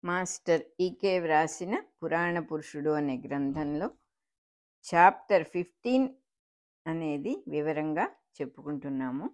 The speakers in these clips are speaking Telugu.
మాస్టర్ ఈకే వ్రాసిన పురాణ పురుషుడు అనే గ్రంథంలో చాప్టర్ ఫిఫ్టీన్ అనేది వివరంగా చెప్పుకుంటున్నాము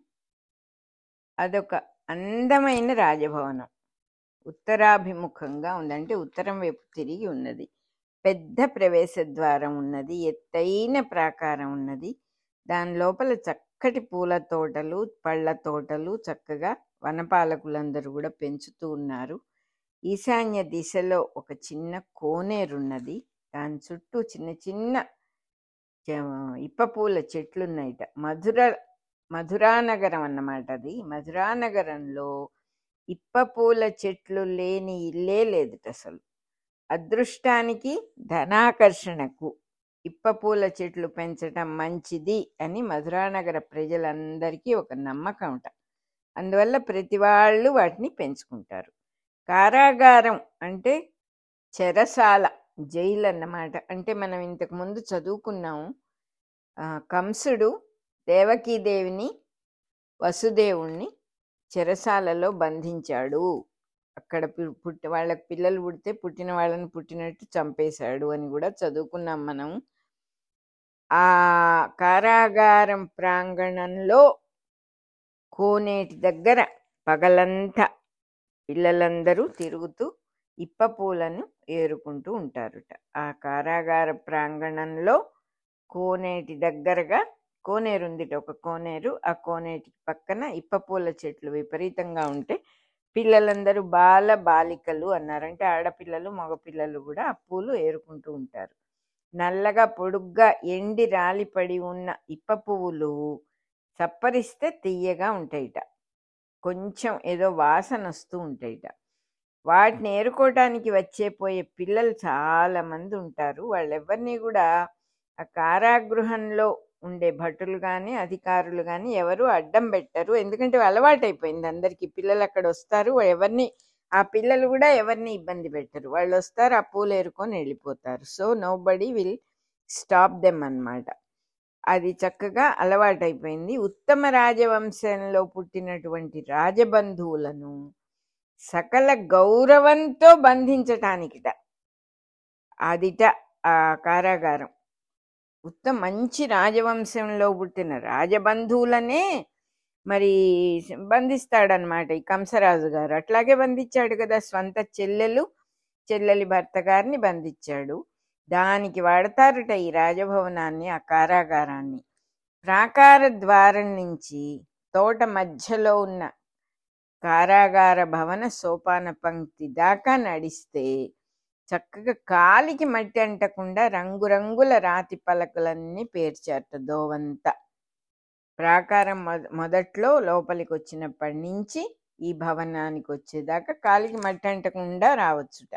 అదొక అందమైన రాజభవనం ఉత్తరాభిముఖంగా ఉందంటే ఉత్తరం వైపు తిరిగి ఉన్నది పెద్ద ప్రవేశ ద్వారం ఉన్నది ఎత్తైన ప్రాకారం ఉన్నది దాని లోపల చక్కటి పూల తోటలు పళ్ళ తోటలు చక్కగా వనపాలకులందరూ కూడా పెంచుతూ ఉన్నారు ఈశాన్య దిశలో ఒక చిన్న కోనేరున్నది దాని చుట్టూ చిన్న చిన్న చ- ఇప్ప పూల చెట్లున్నాయిట మధుర మధురానగరం అన్నమాట అది మధురానగరంలో ఇప్ప పూల చెట్లు లేని ఇల్లే లేదుట అసలు అదృష్టానికి ధనాకర్షణకు ఇప్ప పూల చెట్లు పెంచటం మంచిది అని మధురానగర ప్రజలందరికీ ఒక నమ్మకంట అందువల్ల ప్రతి వాళ్ళు వాటిని పెంచుకుంటారు కారాగారం అంటే చెరసాల జైలు అన్నమాట అంటే మనం ఇంతకు ముందు చదువుకున్నాము ఆ, కంసుడు దేవకీదేవిని వసుదేవుణ్ణి చెరసాలలో బంధించాడు అక్కడ పు- పుట్టి వాళ్ళకి పిల్లలు పుడితే పుట్టిన వాళ్ళని పుట్టినట్టు చంపేశాడు అని కూడా చదువుకున్నాం మనం ఆ కారాగారం ప్రాంగణంలో కోనేటి దగ్గర పగలంతా పిల్లలందరూ తిరుగుతూ ఇప్ప పూలను ఏరుకుంటూ ఉంటారుట ఆ కారాగార ప్రాంగణంలో కోనేటి దగ్గరగా కోనేరు ఉందిట ఒక కోనేరు ఆ కోనేటి పక్కన ఇప్ప పూల చెట్లు విపరీతంగా ఉంటే పిల్లలందరూ బాల బాలికలు అన్నారంటే ఆడపిల్లలు మగపిల్లలు కూడా ఆ పూలు ఏరుకుంటూ ఉంటారు నల్లగా పొడుగ్గా ఎండి రాలిపడి ఉన్న ఇప్ప పువ్వులు చప్పరిస్తే తీయగా ఉంటాయిట కొంచెం ఏదో వాసన వస్తూ ఉంటాయిట వాటిని ఏరుకోవటానికి వచ్చే పోయే పిల్లలు చాలా మంది ఉంటారు వాళ్ళెవరిని కూడా ఆ కారాగృహంలో ఉండే భటులు కానీ అధికారులు కానీ ఎవరు అడ్డం పెట్టరు ఎందుకంటే అలవాటైపోయింది అందరికి పిల్లలు అక్కడ వస్తారు ఎవరిని ఆ పిల్లలు కూడా ఎవరిని ఇబ్బంది పెట్టరు వాళ్ళు వస్తారు ఆ పూలు ఏరుకొని వెళ్ళిపోతారు so nobody will stop them అన్నమాట అది చక్కగా అలవాటైపోయింది ఉత్తమ రాజవంశంలో పుట్టినటువంటి రాజబంధువులను సకల గౌరవంతో బంధించటానికిట అదిట ఆ కారాగారం ఉత్తమ మంచి రాజవంశంలో పుట్టిన రాజబంధువులనే మరి బంధిస్తాడనమాట ఈ కంసరాజు గారు అట్లాగే బంధించాడు కదా స్వంత చెల్లెలు చెల్లెలి భర్త గారిని బంధించాడు దానికి వాడతారట ఈ రాజభవనాన్ని ఆ కారాగారాన్ని ప్రాకార ద్వారం నుంచి తోట మధ్యలో ఉన్న కారాగార భవన సోపాన పంక్తి దాకా నడిస్తే చక్కగా కాలికి మట్టి అంటకుండా రంగురంగుల రాతి పలకలన్నీ పేర్చారట దోవంతా ప్రాకారం మొద మొదట్లో లోపలికి వచ్చినప్పటి నుంచి ఈ భవనానికి వచ్చేదాకా కాలికి మట్టి అంటకుండా రావచ్చుట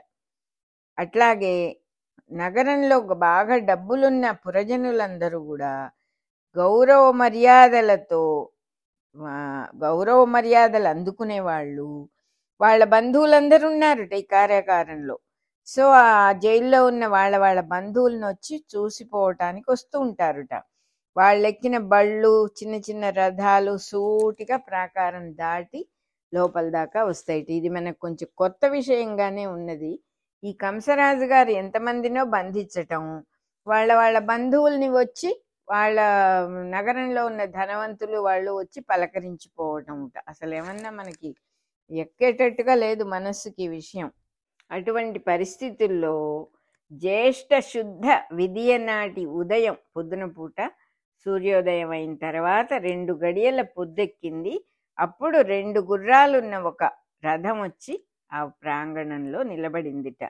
అట్లాగే నగరంలో బాగా డబ్బులున్న పురజనులందరూ కూడా గౌరవ మర్యాదలతో ఆ, గౌరవ మర్యాదలు అందుకునే వాళ్ళు వాళ్ళ బంధువులందరూ ఉన్నారుట ఈ కార్యకారంలో సో ఆ జైల్లో ఉన్న వాళ్ళ వాళ్ళ బంధువులను వచ్చి చూసిపోవటానికి వస్తూ ఉంటారుట వాళ్ళు ఎక్కిన బళ్ళు చిన్న చిన్న రథాలు సూటిగా ప్రాకారం దాటి లోపల దాకా వస్తాయి ఇది మనకు కొంచెం కొత్త విషయంగానే ఉన్నది ఈ కంసరాజు గారు ఎంతమందినో బంధించటం వాళ్ళ వాళ్ళ బంధువుల్ని వచ్చి వాళ్ళ నగరంలో ఉన్న ధనవంతులు వాళ్ళు వచ్చి పలకరించిపోవటం అసలు ఏమన్నా మనకి ఎక్కేటట్టుగా లేదు మనస్సుకి ఈ విషయం అటువంటి పరిస్థితుల్లో జ్యేష్ఠ శుద్ధ విధియ నాటి ఉదయం పొద్దున పూట సూర్యోదయం అయిన తర్వాత రెండు గడియల పొద్దెక్కింది అప్పుడు రెండు గుర్రాలున్న ఒక రథం వచ్చి ఆ ప్రాంగణంలో నిలబడిందిట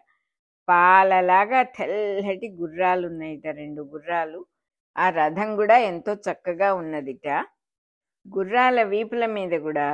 పాలలాగా తెల్లటి గుర్రాలు ఉన్నాయిట రెండు గుర్రాలు ఆ రథం కూడా ఎంతో చక్కగా ఉన్నదిట గుర్రాల వీపుల మీద కూడా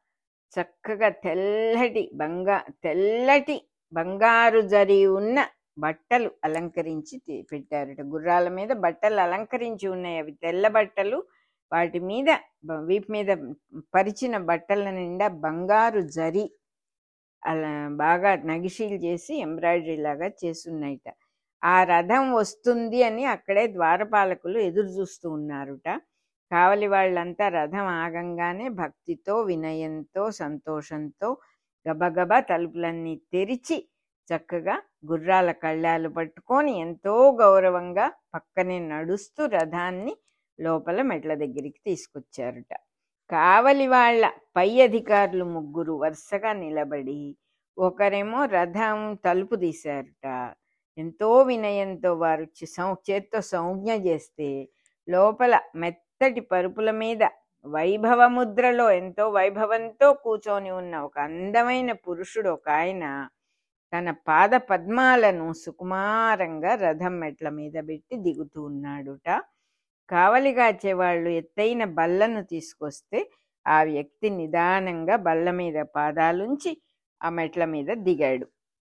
చక్కగా తెల్లటి బంగా తెల్లటి బంగారు జరి ఉన్న బట్టలు అలంకరించి తి- పెట్టారట గుర్రాల మీద బట్టలు అలంకరించి ఉన్నాయి అవి తెల్ల బట్టలు వాటి మీద బ- వీపు మీద పరిచిన బట్టల నిండా బంగారు జరి అలా బాగా నగిషీలు చేసి ఎంబ్రాయిడరీ లాగా చేసున్నాయిట ఆ రథం వస్తుంది అని అక్కడే ద్వారపాలకులు ఎదురు చూస్తూ ఉన్నారుట కావలి వాళ్ళంతా రథం ఆగంగానే భక్తితో వినయంతో సంతోషంతో గబగబా తలుపులన్నీ తెరిచి చక్కగా గుర్రాల కళ్ళాలు పట్టుకొని ఎంతో గౌరవంగా పక్కనే నడుస్తూ రథాన్ని లోపల మెట్ల దగ్గరికి తీసుకొచ్చారుట కావలి వాళ్ళ పై అధికారులు ముగ్గురు వరుసగా నిలబడి ఒకరేమో రథం తలుపు తీశారుట ఎంతో వినయంతో వారు చి- సౌ- చేత్తో సంజ్ఞ చేస్తే లోపల మెత్తటి పరుపుల మీద వైభవ ముద్రలో ఎంతో వైభవంతో కూర్చొని ఉన్న ఒక అందమైన పురుషుడు ఒక ఆయన తన పాద పద్మాలను సుకుమారంగా రథం మెట్ల మీద పెట్టి దిగుతూ ఉన్నాడుట కావలిగాచేవాళ్ళు ఎత్తైన బల్లను తీసుకొస్తే ఆ వ్యక్తి నిదానంగా బల్ల మీద పాదాలుంచి ఆ మెట్ల మీద దిగాడు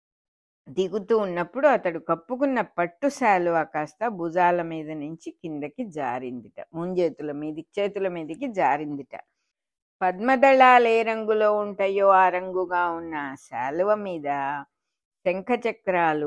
దిగుతూ ఉన్నప్పుడు అతడు కప్పుకున్న పట్టు శాలువా కాస్త భుజాల మీద నుంచి కిందకి జారిందిట ముంజేతుల మీది చేతుల మీదకి జారిందిట పద్మదళాలు ఏ రంగులో ఉంటాయో ఆ రంగుగా ఉన్న ఆ శాలువ మీద శంఖచక్రాలు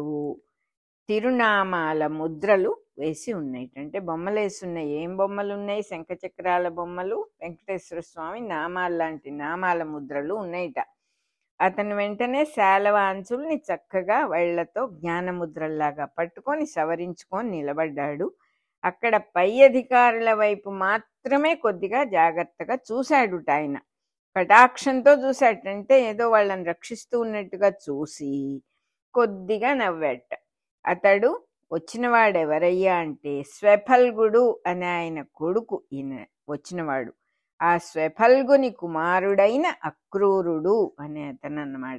తిరునామాల ముద్రలు వేసి ఉన్నాయి అంటే బొమ్మలు వేసి ఉన్నాయి ఏం బొమ్మలు ఉన్నాయి శంఖచక్రాల బొమ్మలు వెంకటేశ్వర స్వామి నామాల లాంటి నామాల ముద్రలు ఉన్నాయిట అతను వెంటనే శాలవ అంచుల్ని చక్కగా వేళ్లతో జ్ఞానముద్రల్లాగా పట్టుకొని సవరించుకొని నిలబడ్డాడు అక్కడ పై అధికారుల వైపు మాత్రమే కొద్దిగా జాగ్రత్తగా చూశాడుట ఆయన కటాక్షంతో చూశాడంటే ఏదో వాళ్ళని రక్షిస్తూ ఉన్నట్టుగా చూసి కొద్దిగా నవ్వాట అతడు వచ్చినవాడు ఎవరయ్యా అంటే స్వెఫల్గుడు అనే ఆయన కొడుకు ఈయన వచ్చినవాడు ఆ స్వెఫల్గుని కుమారుడైన అక్రూరుడు అనే అతను అన్నమాట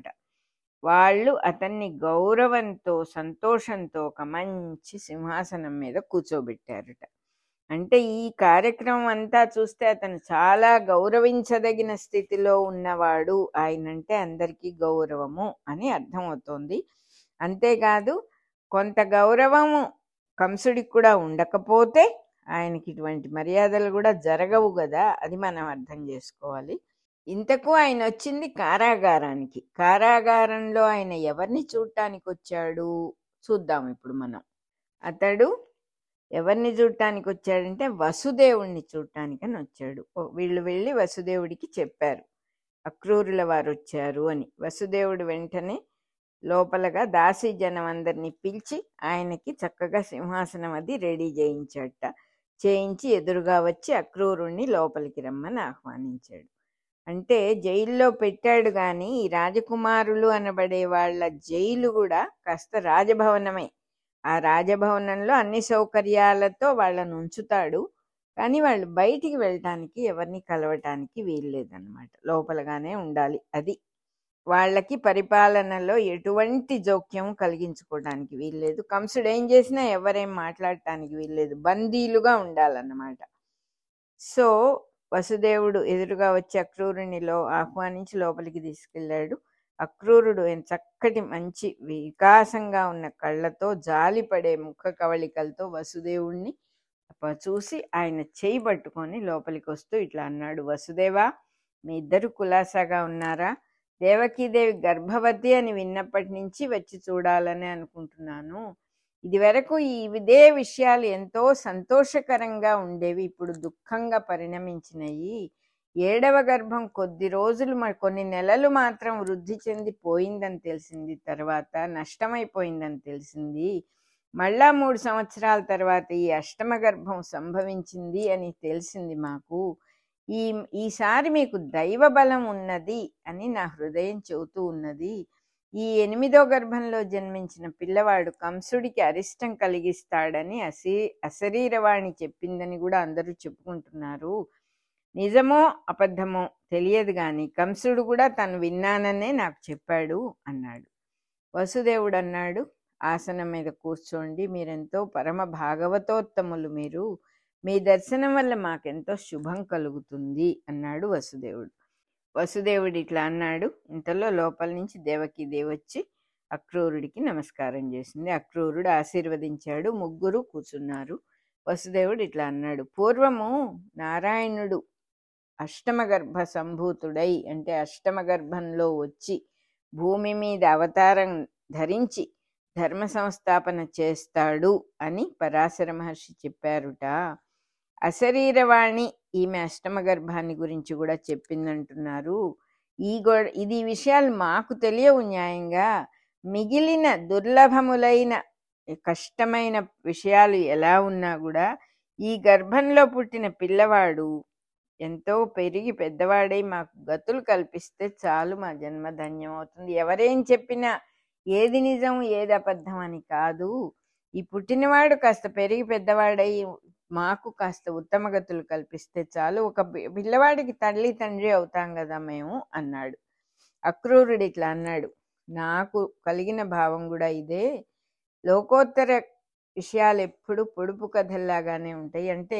వాళ్ళు అతన్ని గౌరవంతో సంతోషంతో ఒక మంచి సింహాసనం మీద కూర్చోబెట్టారట అంటే ఈ కార్యక్రమం అంతా చూస్తే అతను చాలా గౌరవించదగిన స్థితిలో ఉన్నవాడు ఆయనంటే అందరికీ గౌరవము అని అర్థమవుతోంది అంతేకాదు కొంత గౌరవము కంసుడికి కూడా ఉండకపోతే ఆయనకి ఇటువంటి మర్యాదలు కూడా జరగవు కదా అది మనం అర్థం చేసుకోవాలి ఇంతకు ఆయన వచ్చింది కారాగారానికి కారాగారంలో ఆయన ఎవరిని చూడటానికి వచ్చాడు చూద్దాం ఇప్పుడు మనం అతడు ఎవరిని చూడటానికి వచ్చాడంటే వసుదేవుణ్ణి చూడటానికని వచ్చాడు ఓ, వీళ్ళు వెళ్ళి వసుదేవుడికి చెప్పారు అక్రూరుల వారు వచ్చారు అని వసుదేవుడు వెంటనే లోపలగా దాసీ జనం అందరినీ పిలిచి ఆయనకి చక్కగా సింహాసనం అది రెడీ చేయించాడట చేయించి ఎదురుగా వచ్చి అక్రూరుణ్ణి లోపలికి రమ్మని ఆహ్వానించాడు అంటే జైల్లో పెట్టాడు కానీ ఈ రాజకుమారులు అనబడే వాళ్ళ జైలు కూడా కాస్త రాజభవనమే ఆ రాజభవనంలో అన్ని సౌకర్యాలతో వాళ్ళను ఉంచుతాడు కానీ వాళ్ళు బయటికి వెళ్ళటానికి ఎవరిని కలవటానికి వీల్లేదన్నమాట లోపలగానే ఉండాలి అది వాళ్ళకి పరిపాలనలో ఎటువంటి జోక్యం కలిగించుకోవడానికి వీల్లేదు కంసుడు ఏం చేసినా ఎవరేం మాట్లాడటానికి వీల్లేదు బందీలుగా ఉండాలన్నమాట సో వసుదేవుడు ఎదురుగా వచ్చి అక్రూరునిలో ఆహ్వానించి లోపలికి తీసుకెళ్ళాడు అక్రూరుడు ఆయన చక్కటి మంచి వికాసంగా ఉన్న కళ్ళతో జాలిపడే ముఖ కవళికలతో వసుదేవుణ్ణి ప- చూసి ఆయన చేయి పట్టుకొని లోపలికి వస్తూ ఇట్లా అన్నాడు వసుదేవా మీ ఇద్దరు కులాసాగా ఉన్నారా దేవకీదేవి గర్భవతి అని విన్నప్పటి నుంచి వచ్చి చూడాలని అనుకుంటున్నాను ఇది వరకు ఈ ఇదే విషయాలు ఎంతో సంతోషకరంగా ఉండేవి ఇప్పుడు దుఃఖంగా పరిణమించినాయి ఏడవ గర్భం కొద్ది రోజులు మరి కొన్ని నెలలు మాత్రం వృద్ధి చెంది పోయిందని తెలిసింది తర్వాత నష్టమైపోయిందని తెలిసింది మళ్ళా మూడు సంవత్సరాల తర్వాత ఈ అష్టమ గర్భం సంభవించింది అని తెలిసింది మాకు ఈ ఈసారి మీకు దైవ బలం ఉన్నది అని నా హృదయం చెబుతూ ఉన్నది ఈ ఎనిమిదో గర్భంలో జన్మించిన పిల్లవాడు కంసుడికి అరిష్టం కలిగిస్తాడని అసి అశరీరవాణి చెప్పిందని కూడా అందరూ చెప్పుకుంటున్నారు నిజమో అబద్ధమో తెలియదు కానీ కంసుడు కూడా తను విన్నాననే నాకు చెప్పాడు అన్నాడు వసుదేవుడు అన్నాడు ఆసనం మీద కూర్చోండి మీరెంతో పరమ భాగవతోత్తములు మీరు మీ దర్శనం వల్ల మాకెంతో శుభం కలుగుతుంది అన్నాడు వసుదేవుడు వసుదేవుడు ఇట్లా అన్నాడు ఇంతలో లోపల నుంచి దేవకీదేవి వచ్చి అక్రూరుడికి నమస్కారం చేసింది అక్రూరుడు ఆశీర్వదించాడు ముగ్గురు కూర్చున్నారు వసుదేవుడు ఇట్లా అన్నాడు పూర్వము నారాయణుడు అష్టమ గర్భ సంభూతుడై అంటే అష్టమ గర్భంలో వచ్చి భూమి మీద అవతారం ధరించి ధర్మ సంస్థాపన చేస్తాడు అని పరాశర మహర్షి చెప్పారుట అశరీరవాణి ఈమె అష్టమ గర్భాన్ని గురించి కూడా చెప్పిందంటున్నారు ఈ గో ఇది ఈ విషయాలు మాకు తెలియవు న్యాయంగా మిగిలిన దుర్లభములైన కష్టమైన విషయాలు ఎలా ఉన్నా కూడా ఈ గర్భంలో పుట్టిన పిల్లవాడు ఎంతో పెరిగి పెద్దవాడై మాకు గతులు కల్పిస్తే చాలు మా జన్మ ధన్యం అవుతుంది ఎవరేం చెప్పినా ఏది నిజం ఏది అబద్ధం అని కాదు ఈ పుట్టినవాడు కాస్త పెరిగి పెద్దవాడై మాకు కాస్త ఉత్తమ గతులు కల్పిస్తే చాలు ఒక పి- పిల్లవాడికి తల్లి తండ్రి అవుతాం కదా మేము అన్నాడు అక్రూరుడు ఇట్లా అన్నాడు నాకు కలిగిన భావం కూడా ఇదే లోకోత్తర విషయాలు ఎప్పుడు పొడుపు కథల్లాగానే ఉంటాయి అంటే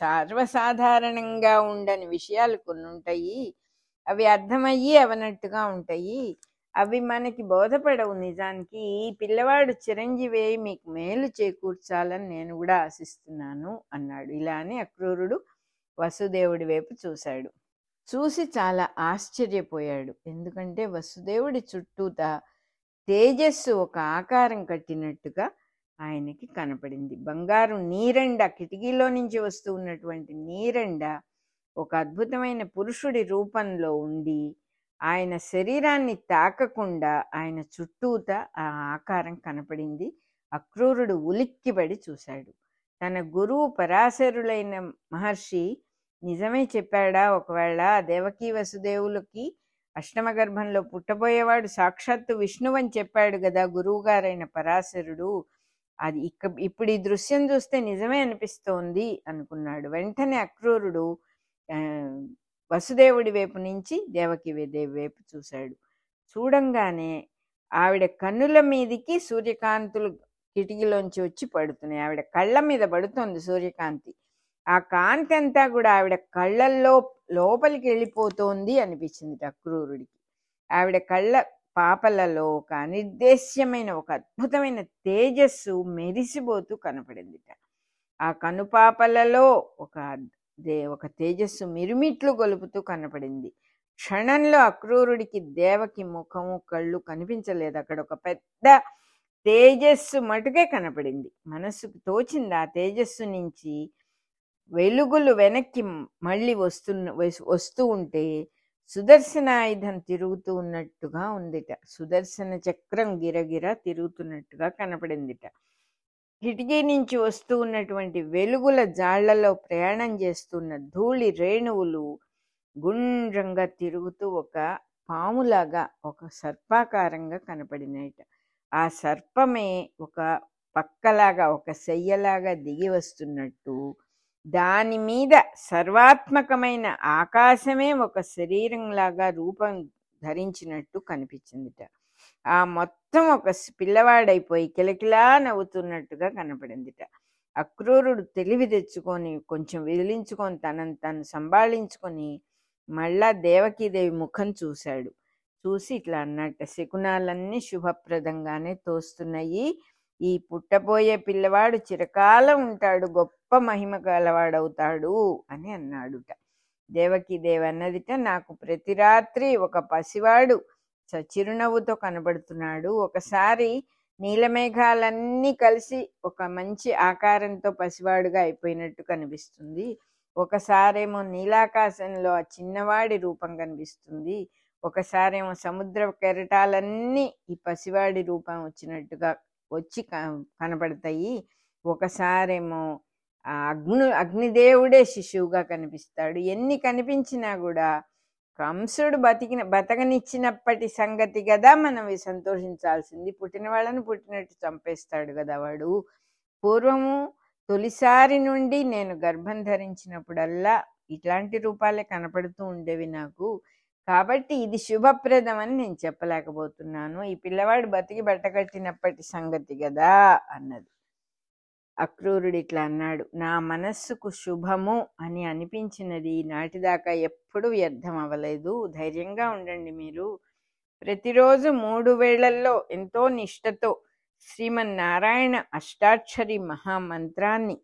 సర్వసాధారణంగా ఉండని విషయాలు కొన్ని ఉంటాయి అవి అర్థమయ్యి అవనట్టుగా ఉంటాయి అవి మనకి బోధపడవు నిజానికి ఈ పిల్లవాడు చిరంజీవి అయి మీకు మేలు చేకూర్చాలని నేను కూడా ఆశిస్తున్నాను అన్నాడు ఇలా అని అక్రూరుడు వసుదేవుడి వైపు చూశాడు చూసి చాలా ఆశ్చర్యపోయాడు ఎందుకంటే వసుదేవుడి చుట్టూతా తేజస్సు ఒక ఆకారం కట్టినట్టుగా ఆయనకి కనపడింది బంగారు నీరెండ కిటికీలో నుంచి వస్తూ ఉన్నటువంటి నీరెండ ఒక అద్భుతమైన పురుషుడి రూపంలో ఉండి ఆయన శరీరాన్ని తాకకుండా ఆయన చుట్టూత ఆ ఆకారం కనపడింది అక్రూరుడు ఉలిక్కిపడి చూశాడు తన గురువు పరాశరులైన మహర్షి నిజమే చెప్పాడా ఒకవేళ దేవకీ వసుదేవులకి అష్టమ గర్భంలో పుట్టబోయేవాడు సాక్షాత్తు విష్ణువు అని చెప్పాడు కదా గురువు గారైన పరాశరుడు అది ఇక ఇప్పుడు ఈ దృశ్యం చూస్తే నిజమే అనిపిస్తోంది అనుకున్నాడు వెంటనే అక్రూరుడు ఆ, వసుదేవుడి వైపు నుంచి దేవకి దేవి వైపు చూశాడు చూడంగానే ఆవిడ కన్నుల మీదికి సూర్యకాంతులు కిటికీలోంచి వచ్చి పడుతున్నాయి ఆవిడ కళ్ళ మీద పడుతోంది సూర్యకాంతి ఆ కాంతి అంతా కూడా ఆవిడ కళ్ళల్లో లోపలికి వెళ్ళిపోతోంది అనిపించింది అక్రూరుడికి ఆవిడ కళ్ళ పాపలలో ఒక అనిర్దేశ్యమైన ఒక అద్భుతమైన తేజస్సు మెరిసిపోతూ కనపడిందిట ఆ కనుపాపలలో ఒక దే ఒక తేజస్సు మిరుమిట్లు గొలుపుతూ కనపడింది క్షణంలో అక్రూరుడికి దేవకి ముఖము కళ్ళు కనిపించలేదు అక్కడ ఒక పెద్ద తేజస్సు మటుకే కనపడింది మనస్సుకు తోచింది ఆ తేజస్సు నుంచి వెలుగులు వెనక్కి మళ్ళీ వస్తున్న వస్- వస్తూ ఉంటే సుదర్శన ఆయుధం తిరుగుతూ ఉన్నట్టుగా ఉందిట సుదర్శన చక్రం గిరగిర తిరుగుతున్నట్టుగా కనపడిందిట కిటికీ నుంచి వస్తూ ఉన్నటువంటి వెలుగుల జాళ్లలో ప్రయాణం చేస్తున్న ధూళి రేణువులు గుండ్రంగా తిరుగుతూ ఒక పాములాగా ఒక సర్పాకారంగా కనపడినాయిట ఆ సర్పమే ఒక పక్కలాగా ఒక శయ్యలాగా దిగి వస్తున్నట్టు దాని మీద సర్వాత్మకమైన ఆకాశమే ఒక శరీరంలాగా రూపం ధరించినట్టు కనిపించిందిట ఆ మొత్తం ఒక స్- పిల్లవాడైపోయి కిలకిలా నవ్వుతున్నట్టుగా కనపడిందిట అక్రూరుడు తెలివి తెచ్చుకొని కొంచెం విదిలించుకొని తనను తను సంభాళించుకొని మళ్ళా దేవకీదేవి ముఖం చూశాడు చూసి ఇట్లా అన్నట్ట శకునాలన్నీ శుభప్రదంగానే తోస్తున్నాయి ఈ పుట్టబోయే పిల్లవాడు చిరకాలం ఉంటాడు గొప్ప మహిమ గలవాడవుతాడు అని అన్నాడుట దేవకి దేవి అన్నదిట నాకు ప్రతి రాత్రి ఒక పసివాడు చ- చిరునవ్వుతో కనబడుతున్నాడు ఒకసారి నీలమేఘాలన్నీ కలిసి ఒక మంచి ఆకారంతో పసివాడుగా అయిపోయినట్టు కనిపిస్తుంది ఒకసారేమో నీలాకాశంలో ఆ చిన్నవాడి రూపం కనిపిస్తుంది ఒకసారేమో సముద్ర కెరటాలన్నీ ఈ పసివాడి రూపం వచ్చినట్టుగా వచ్చి క- కనపడతాయి ఒకసారేమో ఆ అగ్ని అగ్నిదేవుడే శిశువుగా కనిపిస్తాడు ఎన్ని కనిపించినా కూడా కంసుడు బతికిన బతకనిచ్చినప్పటి సంగతి కదా మనం ఈ సంతోషించాల్సింది పుట్టిన వాళ్ళని పుట్టినట్టు చంపేస్తాడు కదా వాడు పూర్వము తొలిసారి నుండి నేను గర్భం ధరించినప్పుడల్లా ఇట్లాంటి రూపాలే కనపడుతూ ఉండేవి నాకు కాబట్టి ఇది శుభప్రదం అని నేను చెప్పలేకపోతున్నాను ఈ పిల్లవాడు బతికి బట్టకట్టినప్పటి సంగతి కదా అన్నది అక్రూరుడు ఇట్లా అన్నాడు నా మనస్సుకు శుభము అని అనిపించినది నాటిదాకా ఎప్పుడు వ్యర్థం అవ్వలేదు ధైర్యంగా ఉండండి మీరు ప్రతిరోజు మూడు వేళల్లో ఎంతో నిష్టతో శ్రీమన్నారాయణ అష్టాక్షరి మహామంత్రాన్ని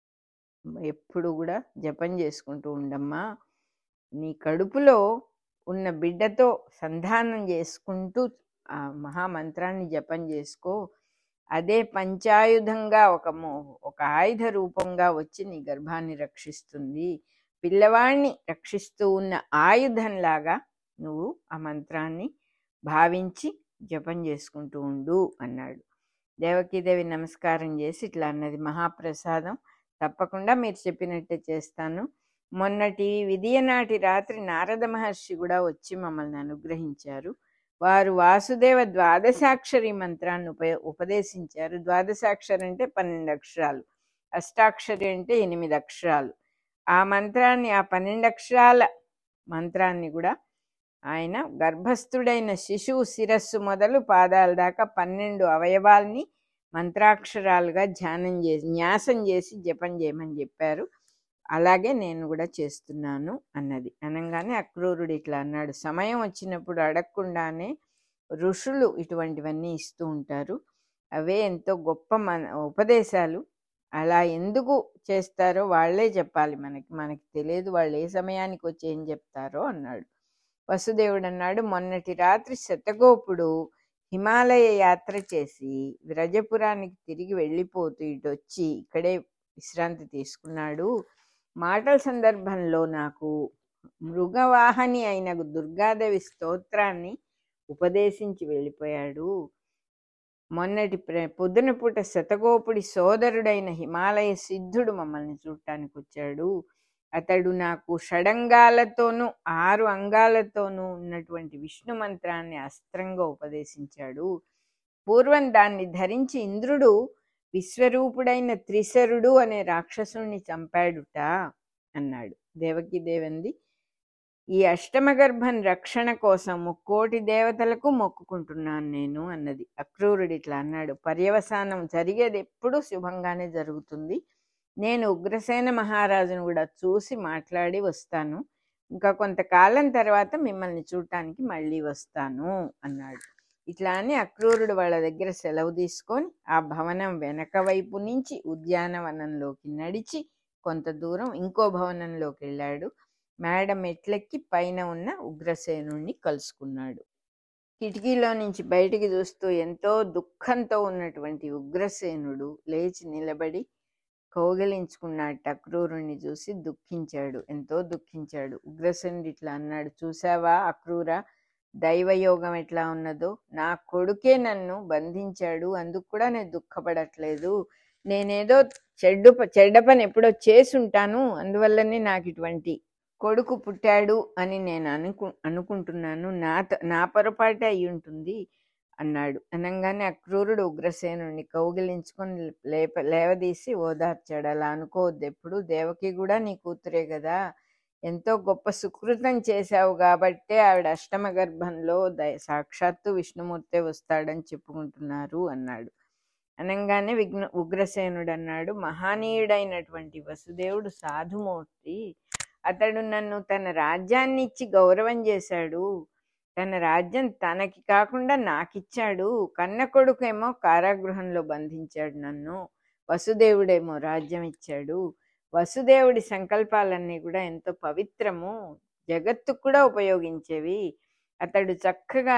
ఎప్పుడు కూడా జపం చేసుకుంటూ ఉండమ్మా నీ కడుపులో ఉన్న బిడ్డతో సంధానం చేసుకుంటూ ఆ మహామంత్రాన్ని జపం చేసుకో అదే పంచాయుధంగా ఒక మో- ఒక ఆయుధ రూపంగా వచ్చి నీ గర్భాన్ని రక్షిస్తుంది పిల్లవాడిని రక్షిస్తూ ఉన్న ఆయుధంలాగా నువ్వు ఆ మంత్రాన్ని భావించి జపం చేసుకుంటూ ఉండు అన్నాడు దేవకీదేవి నమస్కారం చేసి ఇట్లా అన్నది మహాప్రసాదం తప్పకుండా మీరు చెప్పినట్టే చేస్తాను మొన్నటి విధియ నాటి రాత్రి నారద మహర్షి కూడా వచ్చి మమ్మల్ని అనుగ్రహించారు వారు వాసుదేవ ద్వాదశాక్షరి మంత్రాన్ని ఉప ఉపదేశించారు ద్వాదశాక్షరి అంటే పన్నెండు అక్షరాలు అష్టాక్షరి అంటే ఎనిమిది అక్షరాలు ఆ మంత్రాన్ని ఆ పన్నెండు అక్షరాల మంత్రాన్ని కూడా ఆయన గర్భస్థుడైన శిశువు శిరస్సు మొదలు పాదాల దాకా పన్నెండు అవయవాల్ని మంత్రాక్షరాలుగా ధ్యానం చేసి న్యాసం చేసి జపం చేయమని చెప్పారు అలాగే నేను కూడా చేస్తున్నాను అన్నది అనగానే అక్రూరుడు ఇట్లా అన్నాడు సమయం వచ్చినప్పుడు అడగకుండానే ఋషులు ఇటువంటివన్నీ ఇస్తూ ఉంటారు అవే ఎంతో గొప్ప మన ఉపదేశాలు అలా ఎందుకు చేస్తారో వాళ్ళే చెప్పాలి మనకి మనకి తెలియదు వాళ్ళు ఏ సమయానికి వచ్చి ఏం చెప్తారో అన్నాడు వసుదేవుడు అన్నాడు మొన్నటి రాత్రి శతగోపుడు హిమాలయ యాత్ర చేసి వ్రజపురానికి తిరిగి వెళ్ళిపోతూ ఇటు వచ్చి ఇక్కడే విశ్రాంతి తీసుకున్నాడు మాటల సందర్భంలో నాకు మృగవాహని అయిన దుర్గాదేవి స్తోత్రాన్ని ఉపదేశించి వెళ్ళిపోయాడు మొన్నటి ప్ర పొద్దున పూట శతగోపుడి సోదరుడైన హిమాలయ సిద్ధుడు మమ్మల్ని చూడటానికి వచ్చాడు అతడు నాకు షడంగాలతోనూ ఆరు అంగాలతోనూ ఉన్నటువంటి విష్ణు మంత్రాన్ని అస్త్రంగా ఉపదేశించాడు పూర్వం దాన్ని ధరించి ఇంద్రుడు విశ్వరూపుడైన త్రిశరుడు అనే రాక్షసుని చంపాడుట అన్నాడు దేవకి దేవంది ఈ అష్టమ గర్భం రక్షణ కోసం ముక్కోటి దేవతలకు మొక్కుకుంటున్నాను నేను అన్నది అక్రూరుడు ఇట్లా అన్నాడు పర్యవసానం జరిగేది ఎప్పుడూ శుభంగానే జరుగుతుంది నేను ఉగ్రసేన మహారాజును కూడా చూసి మాట్లాడి వస్తాను ఇంకా కొంతకాలం తర్వాత మిమ్మల్ని చూడటానికి మళ్ళీ వస్తాను అన్నాడు ఇట్లా అని అక్రూరుడు వాళ్ళ దగ్గర సెలవు తీసుకొని ఆ భవనం వెనక వైపు నుంచి ఉద్యానవనంలోకి నడిచి కొంత దూరం ఇంకో భవనంలోకి వెళ్ళాడు మేడ మెట్లెక్కి పైన ఉన్న ఉగ్రసేనుణ్ణి కలుసుకున్నాడు కిటికీలో నుంచి బయటికి చూస్తూ ఎంతో దుఃఖంతో ఉన్నటువంటి ఉగ్రసేనుడు లేచి నిలబడి కౌగిలించుకున్నట్టు అక్రూరుణ్ణి చూసి దుఃఖించాడు ఎంతో దుఃఖించాడు ఉగ్రసేనుడు ఇట్లా అన్నాడు చూసావా అక్రూర దైవయోగం ఎట్లా ఉన్నదో నా కొడుకే నన్ను బంధించాడు అందుకు కూడా నేను దుఃఖపడట్లేదు నేనేదో చెడ్డు ప- చెడ్డ పని ఎప్పుడో చేసుంటాను అందువల్లనే నాకు ఇటువంటి కొడుకు పుట్టాడు అని నేను అనుకు అనుకుంటున్నాను నా త- నా పొరపాటే అయి ఉంటుంది అన్నాడు అనగానే అక్రూరుడు ఉగ్రసేనుడిని కౌగిలించుకొని లేప లేవదీసి ఓదార్చాడు అలా అనుకోవద్దు ఎప్పుడు దేవకి కూడా నీ కూతురే కదా ఎంతో గొప్ప సుకృతం చేశావు కాబట్టే ఆవిడ అష్టమ గర్భంలో దయ సాక్షాత్తు విష్ణుమూర్తే వస్తాడని చెప్పుకుంటున్నారు అన్నాడు అనగానే విఘ్న ఉగ్రసేనుడు అన్నాడు మహానీయుడైనటువంటి వసుదేవుడు సాధుమూర్తి అతడు నన్ను తన రాజ్యాన్ని ఇచ్చి గౌరవం చేశాడు తన రాజ్యం తనకి కాకుండా నాకిచ్చాడు కన్న కొడుకేమో కారాగృహంలో బంధించాడు నన్ను వసుదేవుడేమో రాజ్యం ఇచ్చాడు వసుదేవుడి సంకల్పాలన్నీ కూడా ఎంతో పవిత్రము జగత్తు కూడా ఉపయోగించేవి అతడు చక్కగా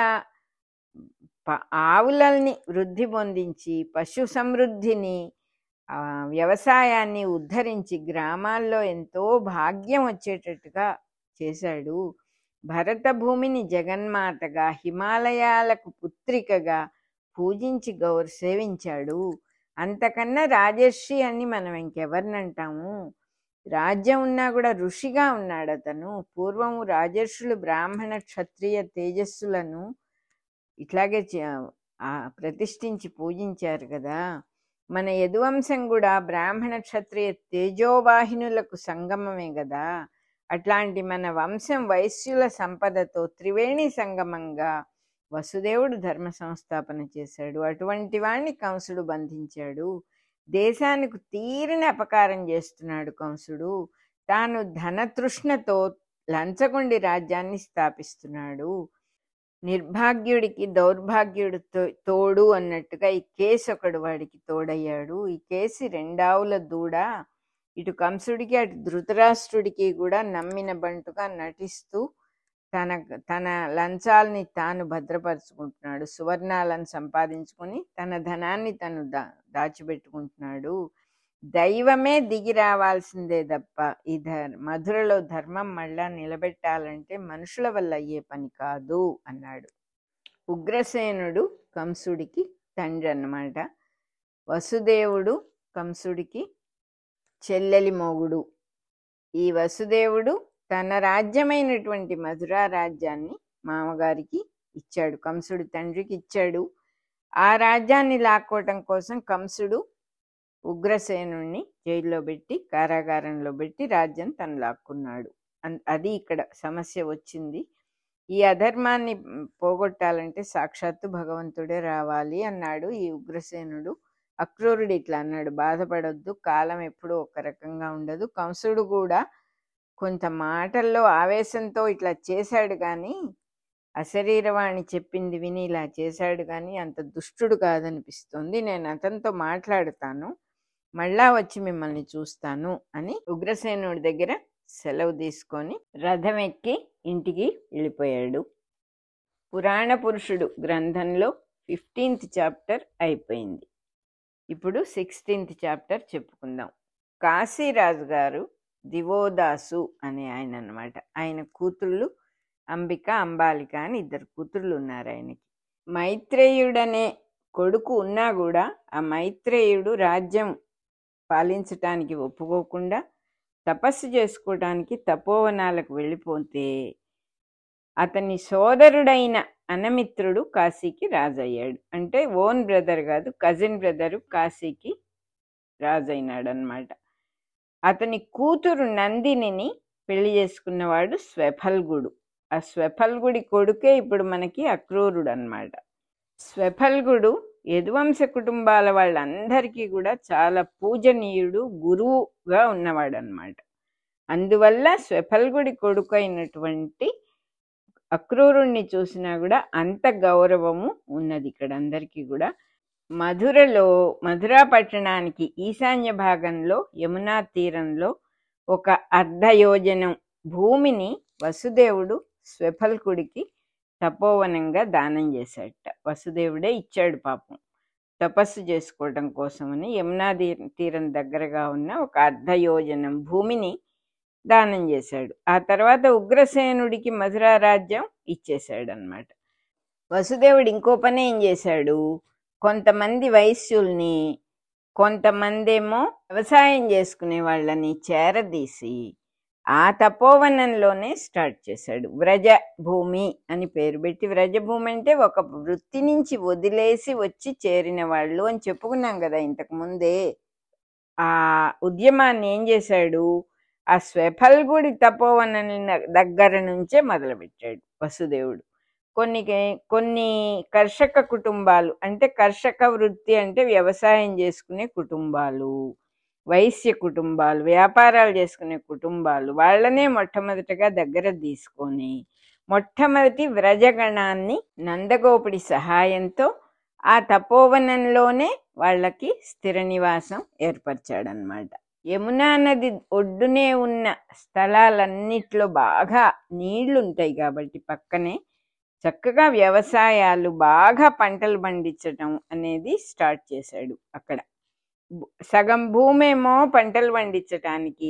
ప- ఆవులని వృద్ధి పొందించి పశు సమృద్ధిని ఆ, వ్యవసాయాన్ని ఉద్ధరించి గ్రామాల్లో ఎంతో భాగ్యం వచ్చేటట్టుగా చేశాడు భరత భూమిని జగన్మాతగా హిమాలయాలకు పుత్రికగా పూజించి గౌర సేవించాడు అంతకన్నా రాజర్షి అని మనం ఇంకెవరినంటాము రాజ్యం ఉన్నా కూడా ఋషిగా ఉన్నాడు అతను పూర్వము రాజర్షులు బ్రాహ్మణ క్షత్రియ తేజస్సులను ఇట్లాగే చే- ఆ ప్రతిష్ఠించి పూజించారు కదా మన యదువంశం కూడా బ్రాహ్మణ క్షత్రియ తేజోవాహినులకు సంగమమే కదా అట్లాంటి మన వంశం వైశ్యుల సంపదతో త్రివేణి సంగమంగా వసుదేవుడు ధర్మ సంస్థాపన చేశాడు అటువంటి వాణ్ణి కంసుడు బంధించాడు దేశానికి తీరిన అపకారం చేస్తున్నాడు కంసుడు తాను ధనతృష్ణతో లంచగొండి రాజ్యాన్ని స్థాపిస్తున్నాడు నిర్భాగ్యుడికి దౌర్భాగ్యుడు తో- తోడు అన్నట్టుగా ఈ కేసు ఒకడు వాడికి తోడయ్యాడు ఈ కేసి రెండావుల దూడ ఇటు కంసుడికి అటు ధృతరాష్ట్రుడికి కూడా నమ్మిన బంటుగా నటిస్తూ తన తన లంచాల్ని తాను భద్రపరుచుకుంటున్నాడు సువర్ణాలను సంపాదించుకొని తన ధనాన్ని తను దా దాచిపెట్టుకుంటున్నాడు దైవమే దిగి రావాల్సిందే తప్ప ఈ ధర్ మధురలో ధర్మం మళ్ళా నిలబెట్టాలంటే మనుషుల వల్ల అయ్యే పని కాదు అన్నాడు ఉగ్రసేనుడు కంసుడికి తండ్రి అన్నమాట వసుదేవుడు కంసుడికి చెల్లెలి మొగుడు ఈ వసుదేవుడు తన రాజ్యమైనటువంటి మధురా రాజ్యాన్ని మామగారికి ఇచ్చాడు కంసుడి తండ్రికి ఇచ్చాడు ఆ రాజ్యాన్ని లాక్కోవటం కోసం కంసుడు ఉగ్రసేనుణ్ణి జైల్లో పెట్టి కారాగారంలో పెట్టి రాజ్యం తను లాక్కున్నాడు అన్- అది ఇక్కడ సమస్య వచ్చింది ఈ అధర్మాన్ని మ్, పోగొట్టాలంటే సాక్షాత్తు భగవంతుడే రావాలి అన్నాడు ఈ ఉగ్రసేనుడు అక్రూరుడు ఇట్లా అన్నాడు బాధపడొద్దు కాలం ఎప్పుడూ ఒక రకంగా ఉండదు కంసుడు కూడా కొంత మాటల్లో ఆవేశంతో ఇట్లా చేశాడు కానీ అశరీరవాణి చెప్పింది విని ఇలా చేశాడు కానీ అంత దుష్టుడు కాదనిపిస్తుంది నేను అతనితో మాట్లాడుతాను మళ్ళా వచ్చి మిమ్మల్ని చూస్తాను అని ఉగ్రసేనుడి దగ్గర సెలవు తీసుకొని రథం ఎక్కి ఇంటికి వెళ్ళిపోయాడు పురాణ పురుషుడు గ్రంథంలో ఫిఫ్టీన్త్ చాప్టర్ అయిపోయింది ఇప్పుడు సిక్స్టీన్త్ చాప్టర్ చెప్పుకుందాం కాశీరాజు గారు దివోదాసు అనే ఆయన అన్నమాట ఆయన కూతుళ్ళు అంబిక అంబాలిక అని ఇద్దరు కూతుళ్ళు ఉన్నారు ఆయనకి మైత్రేయుడనే కొడుకు ఉన్నా కూడా ఆ మైత్రేయుడు రాజ్యం పాలించటానికి ఒప్పుకోకుండా తపస్సు చేసుకోవటానికి తపోవనాలకు వెళ్ళిపోతే అతని సోదరుడైన అనమిత్రుడు కాశీకి రాజయ్యాడు అంటే ఓన్ బ్రదర్ కాదు కజిన్ బ్రదరు కాశీకి రాజైనాడు అనమాట అతని కూతురు నందినిని పెళ్లి చేసుకున్నవాడు స్వెఫల్గుడు ఆ స్వెఫల్గుడి కొడుకే ఇప్పుడు మనకి అక్రూరుడు అన్నమాట స్వెఫల్గుడు యదువంశ కుటుంబాల వాళ్ళందరికీ కూడా చాలా పూజనీయుడు గురువుగా ఉన్నవాడు అనమాట అందువల్ల స్వెఫల్గుడి కొడుకు అయినటువంటి అక్రూరుణ్ణి చూసినా కూడా అంత గౌరవము ఉన్నది ఇక్కడ అందరికీ కూడా మధురలో మధురా పట్టణానికి ఈశాన్య భాగంలో యమునా తీరంలో ఒక అర్ధయోజనం భూమిని వసుదేవుడు స్వెఫల్కుడికి తపోవనంగా దానం చేశాడట వసుదేవుడే ఇచ్చాడు పాపం తపస్సు చేసుకోవడం కోసమని యమునా తీ- తీరం దగ్గరగా ఉన్న ఒక అర్ధయోజనం భూమిని దానం చేశాడు ఆ తర్వాత ఉగ్రసేనుడికి మధురా రాజ్యం ఇచ్చేశాడు అనమాట వసుదేవుడు ఇంకో పని ఏం చేశాడు కొంతమంది వైశ్యుల్ని కొంతమంది ఏమో వ్యవసాయం చేసుకునే వాళ్ళని చేరదీసి ఆ తపోవనంలోనే స్టార్ట్ చేశాడు వ్రజ భూమి అని పేరు పెట్టి వ్రజ భూమి అంటే ఒక వృత్తి నుంచి వదిలేసి వచ్చి చేరిన వాళ్ళు అని చెప్పుకున్నాం కదా ఇంతకు ముందే ఆ ఉద్యమాన్ని ఏం చేశాడు ఆ స్వెఫల్గుడి తపోవనం దగ్గర నుంచే మొదలుపెట్టాడు వసుదేవుడు కొన్ని కొన్ని కర్షక కుటుంబాలు అంటే కర్షక వృత్తి అంటే వ్యవసాయం చేసుకునే కుటుంబాలు వైశ్య కుటుంబాలు వ్యాపారాలు చేసుకునే కుటుంబాలు వాళ్ళనే మొట్టమొదటగా దగ్గర తీసుకొని మొట్టమొదటి వ్రజగణాన్ని నందగోపుడి సహాయంతో ఆ తపోవనంలోనే వాళ్ళకి స్థిర నివాసం ఏర్పరిచాడనమాట యమునా నది ఒడ్డునే ఉన్న స్థలాలన్నిట్లో బాగా నీళ్లు ఉంటాయి కాబట్టి పక్కనే చక్కగా వ్యవసాయాలు బాగా పంటలు పండించటం అనేది స్టార్ట్ చేశాడు అక్కడ భూ- సగం భూమేమో పంటలు పండించటానికి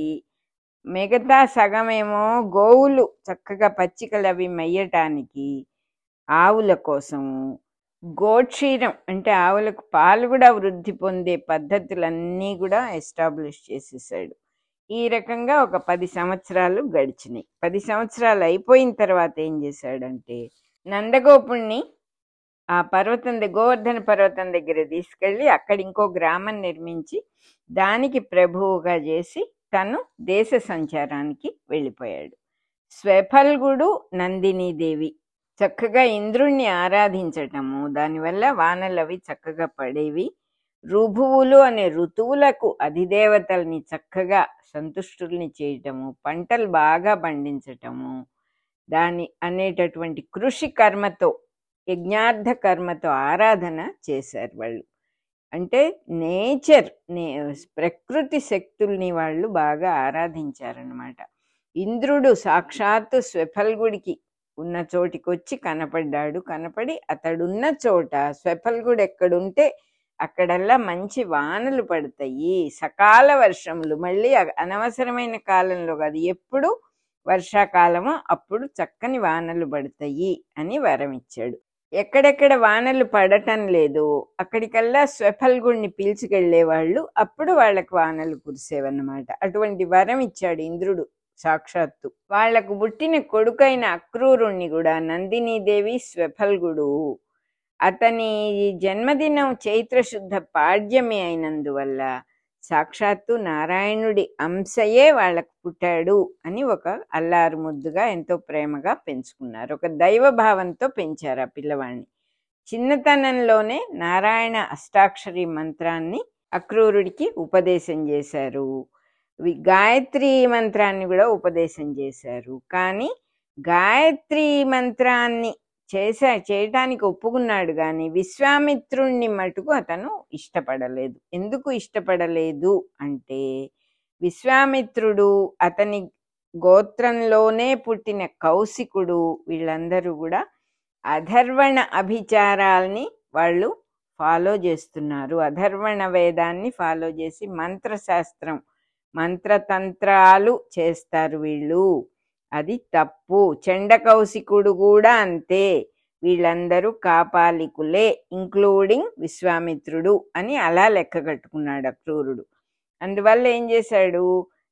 మిగతా సగమేమో గోవులు చక్కగా పచ్చికలు అవి మెయ్యటానికి ఆవుల కోసము గోక్షీరం అంటే ఆవులకు పాలు కూడా వృద్ధి పొందే పద్ధతులన్నీ కూడా ఎస్టాబ్లిష్ చేసేసాడు ఈ రకంగా ఒక పది సంవత్సరాలు గడిచినాయి పది సంవత్సరాలు అయిపోయిన తర్వాత ఏం చేశాడంటే నందగోపుణ్ణి ఆ పర్వతం దగ్గర గోవర్ధన పర్వతం దగ్గర తీసుకెళ్ళి అక్కడ ఇంకో గ్రామం నిర్మించి దానికి ప్రభువుగా చేసి తను దేశ సంచారానికి వెళ్ళిపోయాడు స్వెఫల్గుడు నందినీదేవి చక్కగా ఇంద్రుణ్ణి ఆరాధించటము దానివల్ల వానలు అవి చక్కగా పడేవి రుభువులు అనే ఋతువులకు అధిదేవతల్ని చక్కగా సంతుష్టుల్ని చేయటము పంటలు బాగా పండించటము దాని అనేటటువంటి కృషి కర్మతో యజ్ఞార్థ కర్మతో ఆరాధన చేశారు వాళ్ళు అంటే నేచర్ నే ప్రకృతి శక్తుల్ని వాళ్ళు బాగా ఆరాధించారనమాట ఇంద్రుడు సాక్షాత్తు స్వెఫల్గుడికి ఉన్న చోటికి వచ్చి కనపడ్డాడు కనపడి అతడున్న చోట స్వెఫల్గుడు ఎక్కడుంటే అక్కడల్లా మంచి వానలు పడతాయి సకాల వర్షములు మళ్ళీ అ- అనవసరమైన కాలంలో కాదు ఎప్పుడు వర్షాకాలమో అప్పుడు చక్కని వానలు పడతాయి అని వరం ఇచ్చాడు ఎక్కడెక్కడ వానలు పడటం లేదు అక్కడికల్లా స్వఫల్గుణ్ణి పీల్చుకెళ్లేవాళ్ళు అప్పుడు వాళ్ళకి వానలు కురిసేవన్నమాట అటువంటి వరం ఇచ్చాడు ఇంద్రుడు సాక్షాత్తు వాళ్లకు పుట్టిన కొడుకైన అక్రూరుణ్ణి కూడా నందినీదేవి స్వఫల్గుడు అతని జన్మదినం చైత్రశుద్ధ పాడ్యమి అయినందువల్ల సాక్షాత్తు నారాయణుడి అంశయే వాళ్ళకు పుట్టాడు అని ఒక అల్లారు ముద్దుగా ఎంతో ప్రేమగా పెంచుకున్నారు ఒక దైవ భావంతో పెంచారు ఆ పిల్లవాడిని చిన్నతనంలోనే నారాయణ అష్టాక్షరి మంత్రాన్ని అక్రూరుడికి ఉపదేశం చేశారు వి- గాయత్రి మంత్రాన్ని కూడా ఉపదేశం చేశారు కానీ గాయత్రి మంత్రాన్ని చేసా చేయటానికి ఒప్పుకున్నాడు కానీ విశ్వామిత్రుణ్ణి మటుకు అతను ఇష్టపడలేదు ఎందుకు ఇష్టపడలేదు అంటే విశ్వామిత్రుడు అతని గోత్రంలోనే పుట్టిన కౌశికుడు వీళ్ళందరూ కూడా అధర్వణ అభిచారాల్ని వాళ్ళు ఫాలో చేస్తున్నారు అధర్వణ వేదాన్ని ఫాలో చేసి మంత్రశాస్త్రం మంత్రతంత్రాలు చేస్తారు వీళ్ళు అది తప్పు చండకౌశికుడు కూడా అంతే వీళ్ళందరూ కాపాలికులే ఇంక్లూడింగ్ విశ్వామిత్రుడు అని అలా లెక్క కట్టుకున్నాడు అక్రూరుడు అందువల్ల ఏం చేశాడు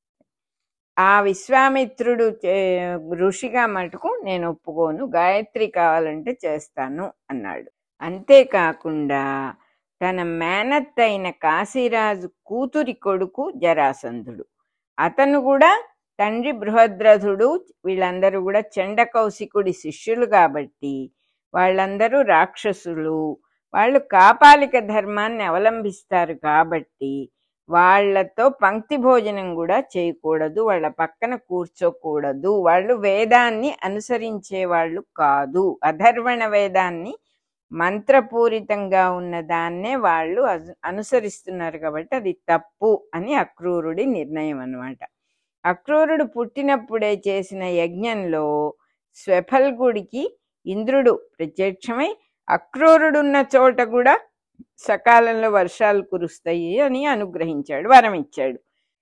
ఆ విశ్వామిత్రుడు చే- ఋషిగా మటుకు నేను ఒప్పుకోను గాయత్రి కావాలంటే చేస్తాను అన్నాడు అంతేకాకుండా తన మేనత్ అయిన కాశీరాజు కూతురి కొడుకు జరాసంధుడు అతను కూడా తండ్రి బృహద్రథుడు వీళ్ళందరూ కూడా చండకౌశికుడి శిష్యులు కాబట్టి వాళ్ళందరూ రాక్షసులు వాళ్ళు కాపాలిక ధర్మాన్ని అవలంబిస్తారు కాబట్టి వాళ్ళతో పంక్తి భోజనం కూడా చేయకూడదు వాళ్ళ పక్కన కూర్చోకూడదు వాళ్ళు వేదాన్ని అనుసరించే వాళ్ళు కాదు అధర్వణ వేదాన్ని మంత్రపూరితంగా ఉన్న దాన్నే వాళ్ళు అను- అనుసరిస్తున్నారు కాబట్టి అది తప్పు అని అక్రూరుడి నిర్ణయం అన్నమాట అక్రూరుడు పుట్టినప్పుడే చేసిన యజ్ఞంలో స్వఫల్గుడికి ఇంద్రుడు ప్రత్యక్షమై అక్రూరుడున్న చోట కూడా సకాలంలో వర్షాలు కురుస్తాయి అని అనుగ్రహించాడు వరం ఇచ్చాడు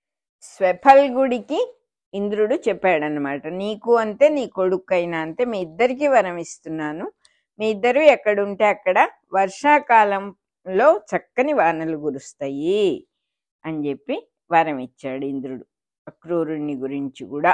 స్వఫల్గుడికి ఇంద్రుడు చెప్పాడనమాట నీకు అంతే నీ కొడుకైనా అంతే మీ ఇద్దరికి వరం ఇస్తున్నాను మీ ఇద్దరు ఎక్కడుంటే అక్కడ వర్షాకాలంలో చక్కని వానలు కురుస్తాయి అని చెప్పి వరం ఇచ్చాడు ఇంద్రుడు అక్రూరుణ్ణి గురించి కూడా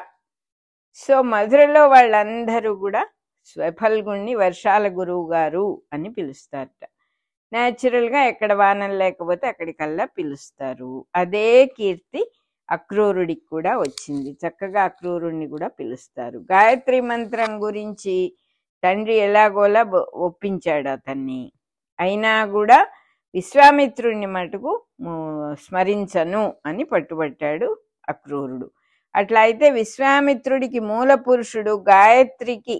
సో మధురలో వాళ్ళందరూ కూడా స్వఫల్గుణ్ణి వర్షాల గురువు గారు అని పిలుస్తారట న్యాచురల్గా ఎక్కడ వానలు లేకపోతే అక్కడికల్లా పిలుస్తారు అదే కీర్తి అక్రూరుడికి కూడా వచ్చింది చక్కగా అక్రూరుణ్ణి కూడా పిలుస్తారు గాయత్రి మంత్రం గురించి తండ్రి ఎలాగోలా బ- ఒప్పించాడు అతన్ని అయినా కూడా విశ్వామిత్రుణ్ణి మటుకు ము- స్మరించను అని పట్టుబట్టాడు అక్రూరుడు అట్లా అయితే విశ్వామిత్రుడికి మూల పురుషుడు గాయత్రికి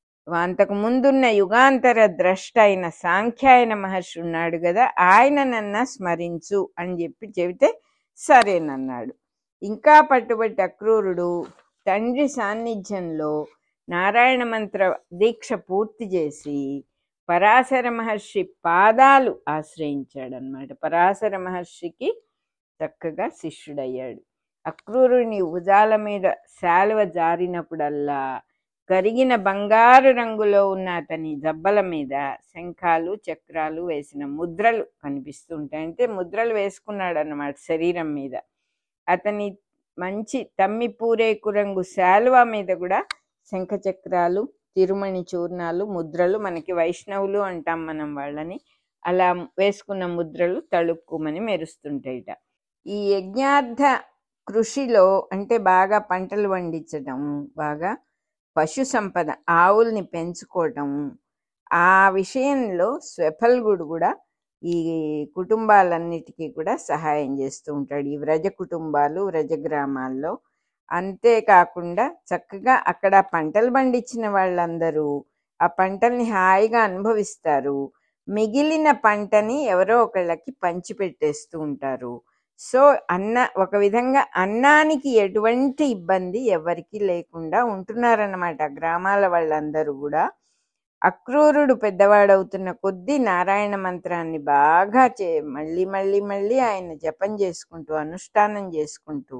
అంతకు ముందున్న యుగాంతర ద్రష్ట అయిన సాంఖ్యాయన మహర్షి ఉన్నాడు కదా ఆయననన్నా స్మరించు అని చెప్పి చెబితే సరేనన్నాడు ఇంకా పట్టుబట్టి అక్రూరుడు తండ్రి సాన్నిధ్యంలో నారాయణ మంత్ర దీక్ష పూర్తి చేసి పరాశర మహర్షి పాదాలు ఆశ్రయించాడనమాట పరాశర మహర్షికి చక్కగా శిష్యుడయ్యాడు అక్రూరుని భుజాల మీద శాలువ జారినప్పుడల్లా కరిగిన బంగారు రంగులో ఉన్న అతని జబ్బల మీద శంఖాలు చక్రాలు వేసిన ముద్రలు కనిపిస్తుంటాయి అంటే ముద్రలు వేసుకున్నాడు అన్నమాట శరీరం మీద అతని మంచి తమ్మి పూరేకు రంగు శాలువ మీద కూడా శంఖ చక్రాలు తిరుమణి చూర్ణాలు ముద్రలు మనకి వైష్ణవులు అంటాం మనం వాళ్ళని అలా వేసుకున్న ముద్రలు తళుక్కుమని మెరుస్తుంటాయిట ఈ యజ్ఞార్థ కృషిలో అంటే బాగా పంటలు పండించడం బాగా పశు సంపద ఆవుల్ని పెంచుకోవటం ఆ విషయంలో స్వెఫల్గుడు కూడా ఈ కుటుంబాలన్నిటికీ కూడా సహాయం చేస్తూ ఉంటాడు ఈ వ్రజ కుటుంబాలు వ్రజ గ్రామాల్లో అంతేకాకుండా చక్కగా అక్కడ పంటలు పండించిన వాళ్ళందరూ ఆ పంటల్ని హాయిగా అనుభవిస్తారు మిగిలిన పంటని ఎవరో ఒకళ్ళకి పంచిపెట్టేస్తూ ఉంటారు సో అన్న ఒక విధంగా అన్నానికి ఎటువంటి ఇబ్బంది ఎవరికి లేకుండా ఉంటున్నారన్నమాట గ్రామాల వాళ్ళందరూ కూడా అక్రూరుడు పెద్దవాడవుతున్న కొద్దీ నారాయణ మంత్రాన్ని బాగా చే మళ్ళీ మళ్ళీ మళ్ళీ ఆయన జపం చేసుకుంటూ అనుష్ఠానం చేసుకుంటూ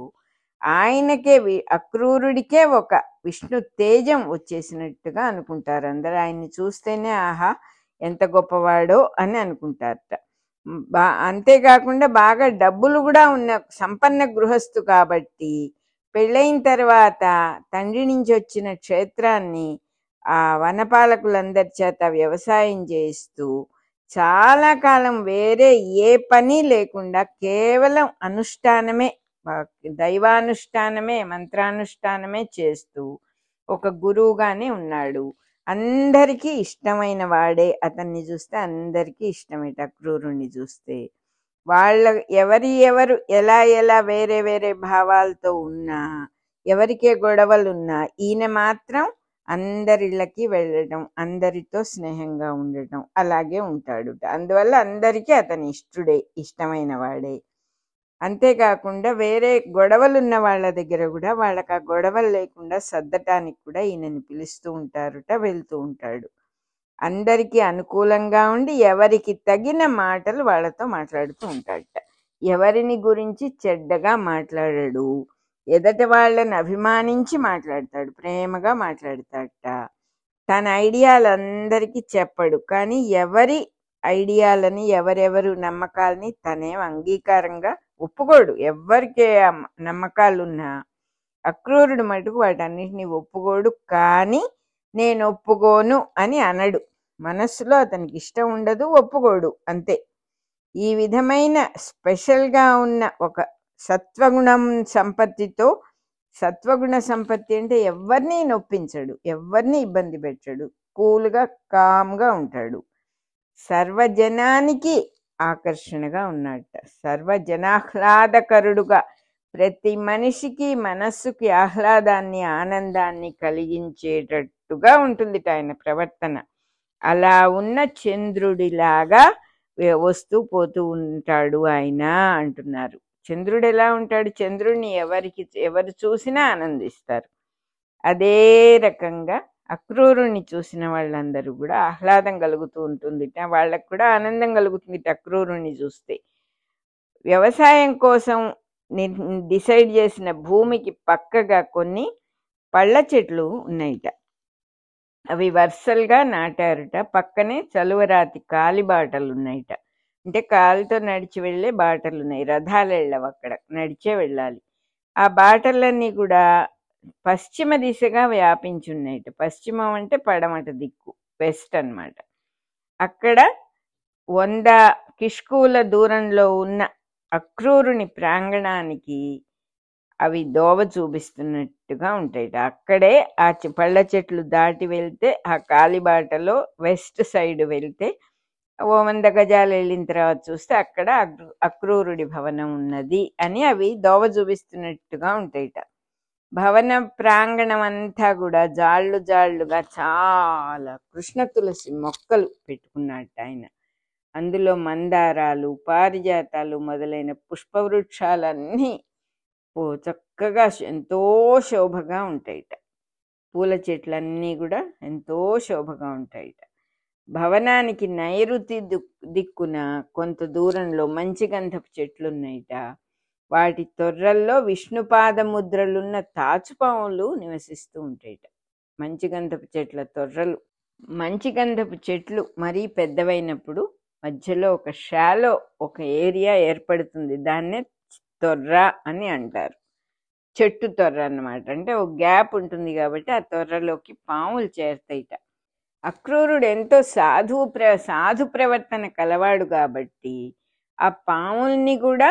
ఆయనకే వి- అక్రూరుడికే ఒక విష్ణు తేజం వచ్చేసినట్టుగా అనుకుంటారు అందరు ఆయన్ని చూస్తేనే ఆహా ఎంత గొప్పవాడో అని అనుకుంటారట బా అంతేకాకుండా బాగా డబ్బులు కూడా ఉన్న సంపన్న గృహస్థు కాబట్టి పెళ్ళైన తర్వాత తండ్రి నుంచి వచ్చిన క్షేత్రాన్ని ఆ వనపాలకులందరి చేత వ్యవసాయం చేస్తూ చాలా కాలం వేరే ఏ పని లేకుండా కేవలం అనుష్ఠానమే ఆ, దైవానుష్ఠానమే మంత్రానుష్ఠానమే చేస్తూ ఒక గురువుగానే ఉన్నాడు అందరికీ ఇష్టమైన వాడే అతన్ని చూస్తే అందరికీ ఇష్టమేట క్రూరుణ్ణి చూస్తే వాళ్ళ ఎవరి ఎవరు ఎలా ఎలా వేరే వేరే భావాలతో ఉన్నా ఎవరికే గొడవలు ఉన్నా ఈయన మాత్రం అందరిళ్ళకి వెళ్ళడం అందరితో స్నేహంగా ఉండటం అలాగే ఉంటాడు అందువల్ల అందరికీ అతని ఇష్టడే ఇష్టమైన వాడే అంతేకాకుండా వేరే గొడవలు ఉన్న వాళ్ళ దగ్గర కూడా వాళ్ళకి ఆ గొడవలు లేకుండా సర్దటానికి కూడా ఈయనని పిలుస్తూ ఉంటారుట వెళ్తూ ఉంటాడు అందరికీ అనుకూలంగా ఉండి ఎవరికి తగిన మాటలు వాళ్ళతో మాట్లాడుతూ ఉంటాడట ఎవరిని గురించి చెడ్డగా మాట్లాడడు ఎదట వాళ్ళని అభిమానించి మాట్లాడతాడు ప్రేమగా మాట్లాడతాడట తన ఐడియాలు అందరికీ చెప్పడు కానీ ఎవరి ఐడియాలని ఎవరెవరు నమ్మకాలని తనేం అంగీకారంగా ఒప్పుకోడు ఎవరికి ఆ నమ్మకాలున్నా అక్రూరుడు మటుకు వాటన్నిటిని ఒప్పుకోడు కానీ నేను ఒప్పుకోను అని అనడు మనస్సులో అతనికి ఇష్టం ఉండదు ఒప్పుకోడు అంతే ఈ విధమైన స్పెషల్గా ఉన్న ఒక సత్వగుణం సంపత్తితో సత్వగుణ సంపత్తి అంటే ఎవరిని నొప్పించడు ఎవరిని ఇబ్బంది పెట్టడు కూల్గా కామ్గా ఉంటాడు సర్వజనానికి ఆకర్షణగా ఉన్నట్ట సర్వజనాహ్లాదకరుడుగా ప్రతి మనిషికి మనస్సుకి ఆహ్లాదాన్ని ఆనందాన్ని కలిగించేటట్టుగా ఉంటుంది ఆయన ప్రవర్తన అలా ఉన్న చంద్రుడిలాగా వే- వస్తూ పోతూ ఉంటాడు ఆయన అంటున్నారు చంద్రుడు ఎలా ఉంటాడు చంద్రుడిని ఎవరికి ఎవరు చూసినా ఆనందిస్తారు అదే రకంగా అక్రూరుణ్ణి చూసిన వాళ్ళందరూ కూడా ఆహ్లాదం కలుగుతూ ఉంటుంది వాళ్ళకు కూడా ఆనందం కలుగుతుంది అక్రూరుణ్ణి చూస్తే వ్యవసాయం కోసం డిసైడ్ చేసిన భూమికి పక్కగా కొన్ని పళ్ళ చెట్లు ఉన్నాయిట అవి వరుసలుగా నాటారుట పక్కనే చలువరాతి కాలి బాటలు ఉన్నాయిట అంటే కాలితో నడిచి వెళ్ళే బాటలు ఉన్నాయి రథాలు వెళ్ళవు అక్కడ నడిచే వెళ్ళాలి ఆ బాటలన్నీ కూడా పశ్చిమ దిశగా వ్యాపించి ఉన్నాయిట పశ్చిమం అంటే పడమట దిక్కు వెస్ట్ అన్నమాట అక్కడ వంద కిష్కుల దూరంలో ఉన్న అక్రూరుని ప్రాంగణానికి అవి దోవ చూపిస్తున్నట్టుగా ఉంటాయి అక్కడే ఆ చె- పళ్ళ చెట్లు దాటి వెళ్తే ఆ కాలిబాటలో వెస్ట్ సైడ్ వెళ్తే ఓ వంద గజాలు వెళ్ళిన తర్వాత చూస్తే అక్కడ అక్రూ- అక్రూరుడి భవనం ఉన్నది అని అవి దోవ చూపిస్తున్నట్టుగా ఉంటాయిట భవన ప్రాంగణం అంతా కూడా జాళ్ళు జాళ్ళుగా చాలా కృష్ణ తులసి మొక్కలు పెట్టుకున్నట్టు ఆయన అందులో మందారాలు పారిజాతాలు మొదలైన పుష్పవృక్షాలన్నీ ఓ చక్కగా శ- ఎంతో శోభగా ఉంటాయిట పూల చెట్లన్నీ కూడా ఎంతో శోభగా ఉంటాయిట భవనానికి నైరుతి దిక్- దిక్కున కొంత దూరంలో మంచి గంధపు చెట్లు ఉన్నాయిట వాటి తొర్రల్లో విష్ణుపాద ముద్రలున్న తాచుపాములు నివసిస్తూ ఉంటాయిట మంచి గంధపు చెట్ల తొర్రలు మంచి గంధపు చెట్లు మరీ పెద్దవైనప్పుడు మధ్యలో ఒక షాలో ఒక ఏరియా ఏర్పడుతుంది దాన్నే తొర్ర అని అంటారు చెట్టు తొర్ర అన్నమాట అంటే ఒక గ్యాప్ ఉంటుంది కాబట్టి ఆ తొర్రలోకి పాములు చేరుతాయిట అక్రూరుడు ఎంతో సాధు ప్ర సాధు ప్రవర్తన కలవాడు కాబట్టి ఆ పాముల్ని కూడా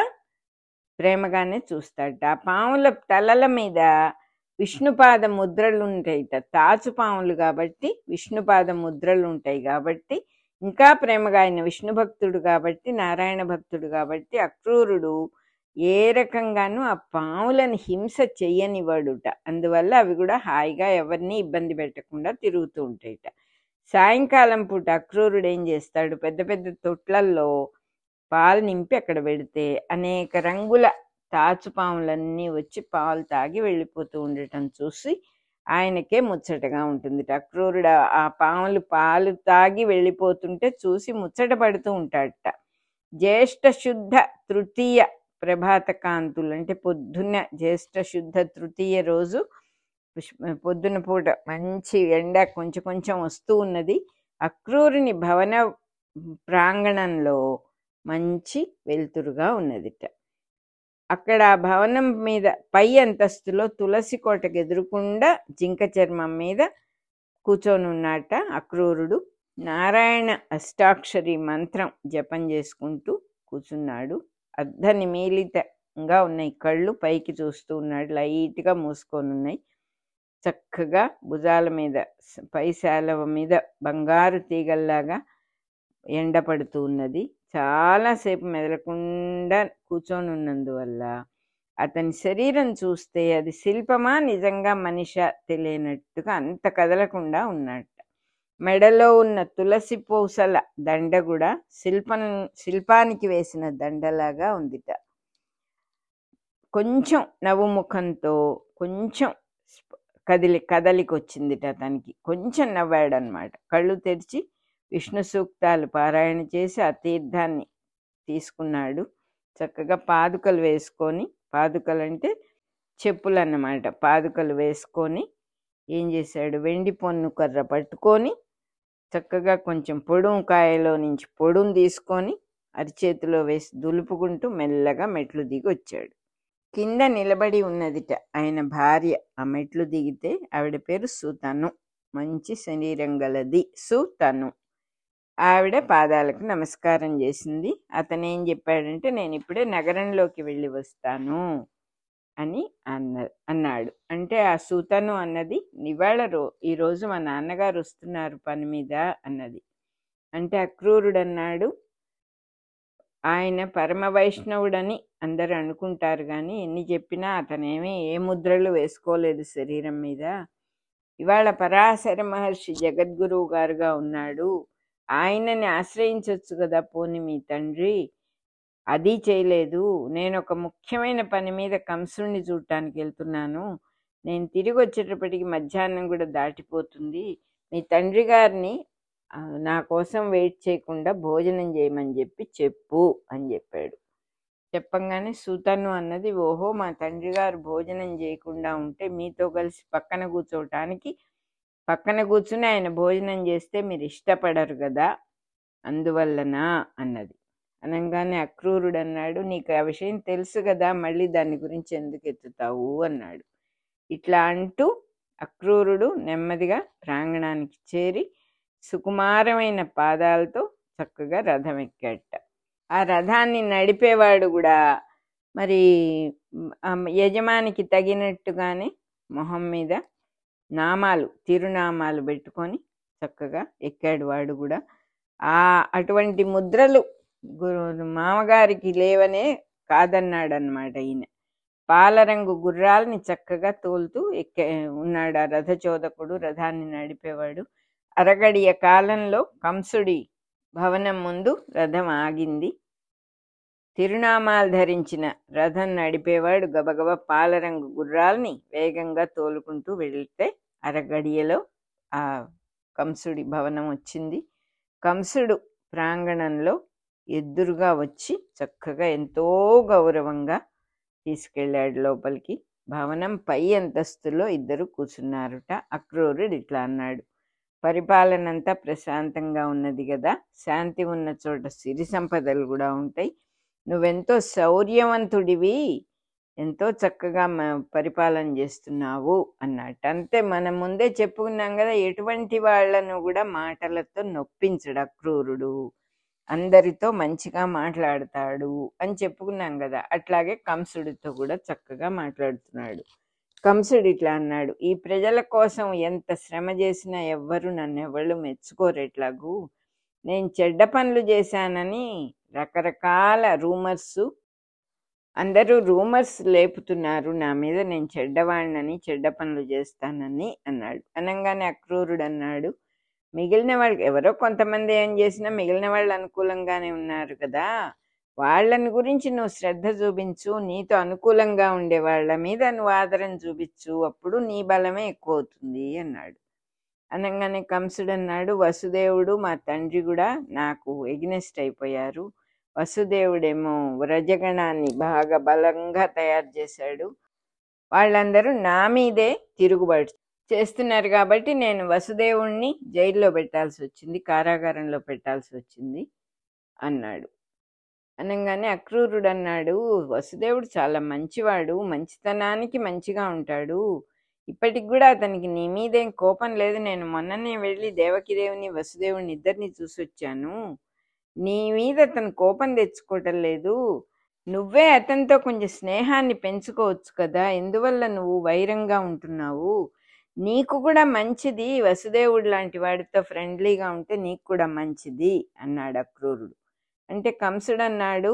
ప్రేమగానే చూస్తాడట ఆ పాముల తలల మీద విష్ణుపాద ముద్రలు ఉంటాయిట తాచు పాములు కాబట్టి విష్ణుపాద ముద్రలు ఉంటాయి కాబట్టి ఇంకా ప్రేమగా ఆయన విష్ణు భక్తుడు కాబట్టి నారాయణ భక్తుడు కాబట్టి అక్రూరుడు ఏ రకంగానూ ఆ పాములను హింస చెయ్యనివాడుట అందువల్ల అవి కూడా హాయిగా ఎవరిని ఇబ్బంది పెట్టకుండా తిరుగుతూ ఉంటాయిట సాయంకాలం పూట అక్రూరుడు ఏం చేస్తాడు పెద్ద పెద్ద తొట్లల్లో పాలు నింపి అక్కడ పెడితే అనేక రంగుల తాచుపాములన్నీ వచ్చి పాలు తాగి వెళ్ళిపోతూ ఉండటం చూసి ఆయనకే ముచ్చటగా ఉంటుంది అక్రూరుడు ఆ- ఆ పాములు పాలు తాగి వెళ్ళిపోతుంటే చూసి ముచ్చట పడుతూ ఉంటాడట జ్యేష్ఠ శుద్ధ తృతీయ ప్రభాత కాంతులు అంటే పొద్దున్న జ్యేష్ఠ శుద్ధ తృతీయ రోజు పుష్ప- పొద్దున పూట మంచి ఎండ కొంచెం కొంచెం వస్తూ ఉన్నది అక్రూరుని భవన ప్రాంగణంలో మంచి వెలుతురుగా ఉన్నదిట అక్కడ ఆ భవనం మీద పై అంతస్తులో తులసి కోటకు ఎదురుకుండా జింక చర్మం మీద కూర్చొని ఉన్నట అక్రూరుడు నారాయణ అష్టాక్షరి మంత్రం జపం చేసుకుంటూ కూర్చున్నాడు అర్ధ నిమీలితంగా ఉన్నాయి కళ్ళు పైకి చూస్తూ ఉన్నాడు లైట్గా మూసుకొని ఉన్నాయి చక్కగా భుజాల మీద స- పై శాలవ మీద బంగారు తీగల్లాగా ఎండ పడుతూ ఉన్నది చాలాసేపు మెదలకుండా కూర్చొని ఉన్నందువల్ల అతని శరీరం చూస్తే అది శిల్పమా నిజంగా మనిష తెలియనట్టుగా అంత కదలకుండా ఉన్నట్ట మెడలో ఉన్న తులసి పూసల దండ కూడా శిల్పం శిల్పానికి వేసిన దండలాగా ఉందిట కొంచెం నవ్వుముఖంతో కొంచెం స్ప- కదిలి కదలికి వచ్చిందిట అతనికి కొంచెం నవ్వాడనమాట కళ్ళు తెరిచి విష్ణు సూక్తాలు పారాయణ చేసి ఆ తీర్థాన్ని తీసుకున్నాడు చక్కగా పాదుకలు వేసుకొని పాదుకలు అంటే చెప్పులు అన్నమాట పాదుకలు వేసుకొని ఏం చేశాడు వెండి పొన్ను కర్ర పట్టుకొని చక్కగా కొంచెం పొడుం కాయలో నుంచి పొడుం తీసుకొని అరిచేతిలో వేసి దులుపుకుంటూ మెల్లగా మెట్లు దిగి వచ్చాడు కింద నిలబడి ఉన్నదిట ఆయన భార్య ఆ మెట్లు దిగితే ఆవిడ పేరు సుతను మంచి శరీరం గలది సుతను ఆవిడ పాదాలకు నమస్కారం చేసింది అతను ఏం చెప్పాడంటే నేను ఇప్పుడే నగరంలోకి వెళ్ళి వస్తాను అని అన్న అన్నాడు అంటే ఆ సూతను అన్నది నివాళ రో ఈరోజు మా నాన్నగారు వస్తున్నారు పని మీద అన్నది అంటే అక్రూరుడు అన్నాడు ఆయన పరమ వైష్ణవుడని అందరూ అనుకుంటారు కానీ ఎన్ని చెప్పినా అతనేమీ ఏ ముద్రలు వేసుకోలేదు శరీరం మీద ఇవాళ పరాశర మహర్షి జగద్గురువు గారుగా ఉన్నాడు ఆయనని ఆశ్రయించవచ్చు కదా పోని మీ తండ్రి అది చేయలేదు నేను ఒక ముఖ్యమైన పని మీద కంసుడిని చూడటానికి వెళ్తున్నాను నేను తిరిగి వచ్చేటప్పటికి మధ్యాహ్నం కూడా దాటిపోతుంది మీ తండ్రి గారిని ఆ, నా కోసం వెయిట్ చేయకుండా భోజనం చేయమని చెప్పి చెప్పు అని చెప్పాడు చెప్పంగానే సూతను అన్నది ఓహో మా తండ్రి గారు భోజనం చేయకుండా ఉంటే మీతో కలిసి పక్కన కూర్చోవటానికి పక్కన కూర్చుని ఆయన భోజనం చేస్తే మీరు ఇష్టపడరు కదా అందువల్లనా అన్నది అనగానే అక్రూరుడు అన్నాడు నీకు ఆ విషయం తెలుసు కదా మళ్ళీ దాని గురించి ఎందుకు ఎత్తుతావు అన్నాడు ఇట్లా అంటూ అక్రూరుడు నెమ్మదిగా ప్రాంగణానికి చేరి సుకుమారమైన పాదాలతో చక్కగా రథం ఎక్కాట ఆ రథాన్ని నడిపేవాడు కూడా మరి మ్, ఆ యజమానికి తగినట్టుగానే మొహం మీద నామాలు తిరునామాలు పెట్టుకొని చక్కగా ఎక్కాడు వాడు కూడా ఆ అటువంటి ముద్రలు గు- మామగారికి లేవనే కాదన్నాడు అనమాట ఈయన పాలరంగు గుర్రాలని చక్కగా తోలుతూ ఎక్కే ఉన్నాడు ఆ రథచోదకుడు రథాన్ని నడిపేవాడు అరగడియ కాలంలో కంసుడి భవనం ముందు రథం ఆగింది తిరునామాలు ధరించిన రథం నడిపేవాడు గబగబ పాలరంగు గుర్రాల్ని వేగంగా తోలుకుంటూ వెళ్తే అరగడియలో ఆ కంసుడి భవనం వచ్చింది కంసుడు ప్రాంగణంలో ఎదురుగా వచ్చి చక్కగా ఎంతో గౌరవంగా తీసుకెళ్ళాడు లోపలికి భవనం పై అంతస్తులో ఇద్దరు కూర్చున్నారుట అక్రూరుడు ఇట్లా అన్నాడు పరిపాలన అంతా ప్రశాంతంగా ఉన్నది కదా శాంతి ఉన్న చోట సిరి సంపదలు కూడా ఉంటాయి నువ్వెంతో శౌర్యవంతుడివి ఎంతో చక్కగా మ- పరిపాలన చేస్తున్నావు అన్నట్టు అంతే మనం ముందే చెప్పుకున్నాం కదా ఎటువంటి వాళ్ళను కూడా మాటలతో నొప్పించడు అక్రూరుడు అందరితో మంచిగా మాట్లాడతాడు అని చెప్పుకున్నాం కదా అట్లాగే కంసుడితో కూడా చక్కగా మాట్లాడుతున్నాడు కంసుడు ఇట్లా అన్నాడు ఈ ప్రజల కోసం ఎంత శ్రమ చేసినా ఎవ్వరు నన్ను ఎవరు మెచ్చుకోరు ఎట్లాగూ నేను చెడ్డ పనులు చేశానని రకరకాల రూమర్స్ అందరూ రూమర్స్ లేపుతున్నారు నా మీద నేను చెడ్డవాడినని చెడ్డ పనులు చేస్తానని అన్నాడు అనగానే అక్రూరుడు అన్నాడు మిగిలిన వాళ్ళు ఎవరో కొంతమంది ఏం చేసినా మిగిలిన వాళ్ళు అనుకూలంగానే ఉన్నారు కదా వాళ్ళని గురించి నువ్వు శ్రద్ధ చూపించు నీతో అనుకూలంగా ఉండే వాళ్ళ మీద నువ్వు ఆదరణ చూపించు అప్పుడు నీ బలమే ఎక్కువ అవుతుంది అన్నాడు అనగానే కంసుడు అన్నాడు వసుదేవుడు మా తండ్రి కూడా నాకు ఎగ్నెస్ట్ అయిపోయారు వసుదేవుడేమో వ్రజగణాన్ని బాగా బలంగా తయారు చేశాడు వాళ్ళందరూ నా మీదే తిరుగుబడి చేస్తున్నారు కాబట్టి నేను వసుదేవుణ్ణి జైల్లో పెట్టాల్సి వచ్చింది కారాగారంలో పెట్టాల్సి వచ్చింది అన్నాడు అనగానే అక్రూరుడు అన్నాడు వసుదేవుడు చాలా మంచివాడు మంచితనానికి మంచిగా ఉంటాడు ఇప్పటికి కూడా అతనికి నీ మీదేం కోపం లేదు నేను మొన్ననే వెళ్ళి దేవకిదేవుని వసుదేవుని ఇద్దరిని చూసి వచ్చాను నీ మీద అతను కోపం తెచ్చుకోవటం లేదు నువ్వే అతనితో కొంచెం స్నేహాన్ని పెంచుకోవచ్చు కదా ఎందువల్ల నువ్వు వైరంగా ఉంటున్నావు నీకు కూడా మంచిది వసుదేవుడు లాంటి వాడితో ఫ్రెండ్లీగా ఉంటే నీకు కూడా మంచిది అన్నాడు అక్రూరుడు అంటే కంసుడు అన్నాడు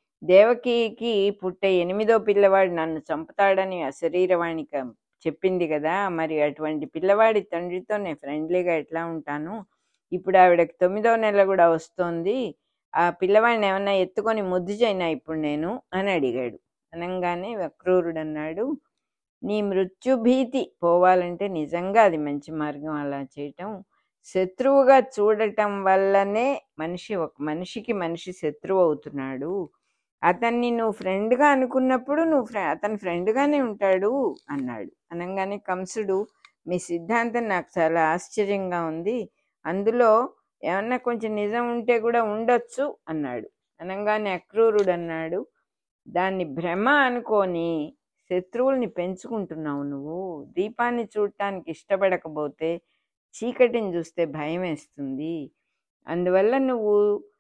దేవకికి పుట్టే ఎనిమిదో పిల్లవాడు నన్ను చంపుతాడని అశరీరవాణి క- చెప్పింది కదా మరి అటువంటి పిల్లవాడి తండ్రితో నేను ఫ్రెండ్లీగా ఎట్లా ఉంటాను ఇప్పుడు ఆవిడకి తొమ్మిదో నెల కూడా వస్తోంది ఆ పిల్లవాడిని ఏమన్నా ఎత్తుకొని ముద్దు చేయనా ఇప్పుడు నేను అని అడిగాడు అనగానే అక్రూరుడు అన్నాడు నీ మృత్యుభీతి పోవాలంటే నిజంగా అది మంచి మార్గం అలా చేయటం శత్రువుగా చూడటం వల్లనే మనిషి ఒక మనిషికి మనిషి శత్రువు అవుతున్నాడు అతన్ని నువ్వు ఫ్రెండ్గా అనుకున్నప్పుడు నువ్వు ఫ్రె అతను ఫ్రెండ్గానే ఉంటాడు అన్నాడు అనగానే కంసుడు మీ సిద్ధాంతం నాకు చాలా ఆశ్చర్యంగా ఉంది అందులో ఏమన్నా కొంచెం నిజం ఉంటే కూడా ఉండొచ్చు అన్నాడు అనగానే అక్రూరుడు అన్నాడు దాన్ని భ్రమ అనుకొని శత్రువుల్ని పెంచుకుంటున్నావు నువ్వు దీపాన్ని చూడటానికి ఇష్టపడకపోతే చీకటిని చూస్తే భయం వేస్తుంది అందువల్ల నువ్వు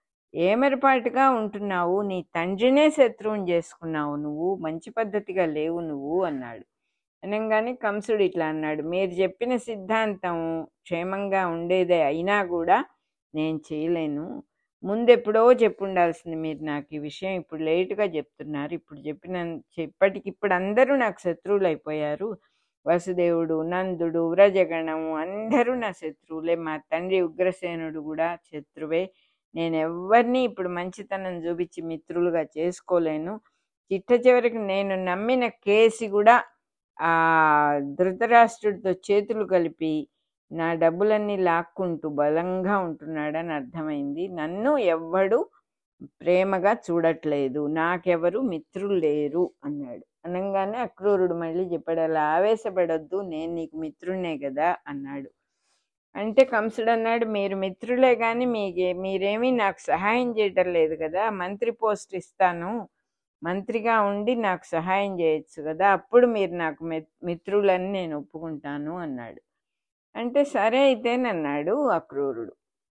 ఏమరపాటుగా ఉంటున్నావు నీ తండ్రినే శత్రువుని చేసుకున్నావు నువ్వు మంచి పద్ధతిగా లేవు నువ్వు అన్నాడు అనగానే కంసుడు ఇట్లా అన్నాడు మీరు చెప్పిన సిద్ధాంతం క్షేమంగా ఉండేదే అయినా కూడా నేను చేయలేను ముందెప్పుడో చెప్పుండాల్సింది మీరు నాకు ఈ విషయం ఇప్పుడు లేటుగా చెప్తున్నారు ఇప్పుడు చెప్పిన ఇప్పటికిప్పుడు అందరూ నాకు శత్రువులు అయిపోయారు వసుదేవుడు నందుడు వ్రజగణము అందరూ నా శత్రువులే మా తండ్రి ఉగ్రసేనుడు కూడా శత్రువే నేను ఎవరిని ఇప్పుడు మంచితనం చూపించి మిత్రులుగా చేసుకోలేను చిట్ట చివరికి నేను నమ్మిన కేసి కూడా ఆ ధృతరాష్ట్రుడితో చేతులు కలిపి నా డబ్బులన్నీ లాక్కుంటూ బలంగా ఉంటున్నాడని అర్థమైంది నన్ను ఎవ్వడు ప్రేమగా చూడట్లేదు నాకెవరు మిత్రులు లేరు అన్నాడు అనగానే అక్రూరుడు మళ్ళీ చెప్పాడు అలా ఆవేశపడొద్దు నేను నీకు మిత్రుడినే కదా అన్నాడు అంటే కంసుడు అన్నాడు మీరు మిత్రులే కానీ మీకే మీరేమీ నాకు సహాయం చేయటం లేదు కదా మంత్రి పోస్ట్ ఇస్తాను మంత్రిగా ఉండి నాకు సహాయం చేయొచ్చు కదా అప్పుడు మీరు నాకు మిత్- మిత్రులని నేను ఒప్పుకుంటాను అన్నాడు అంటే సరే అయితేనన్నాడు అక్రూరుడు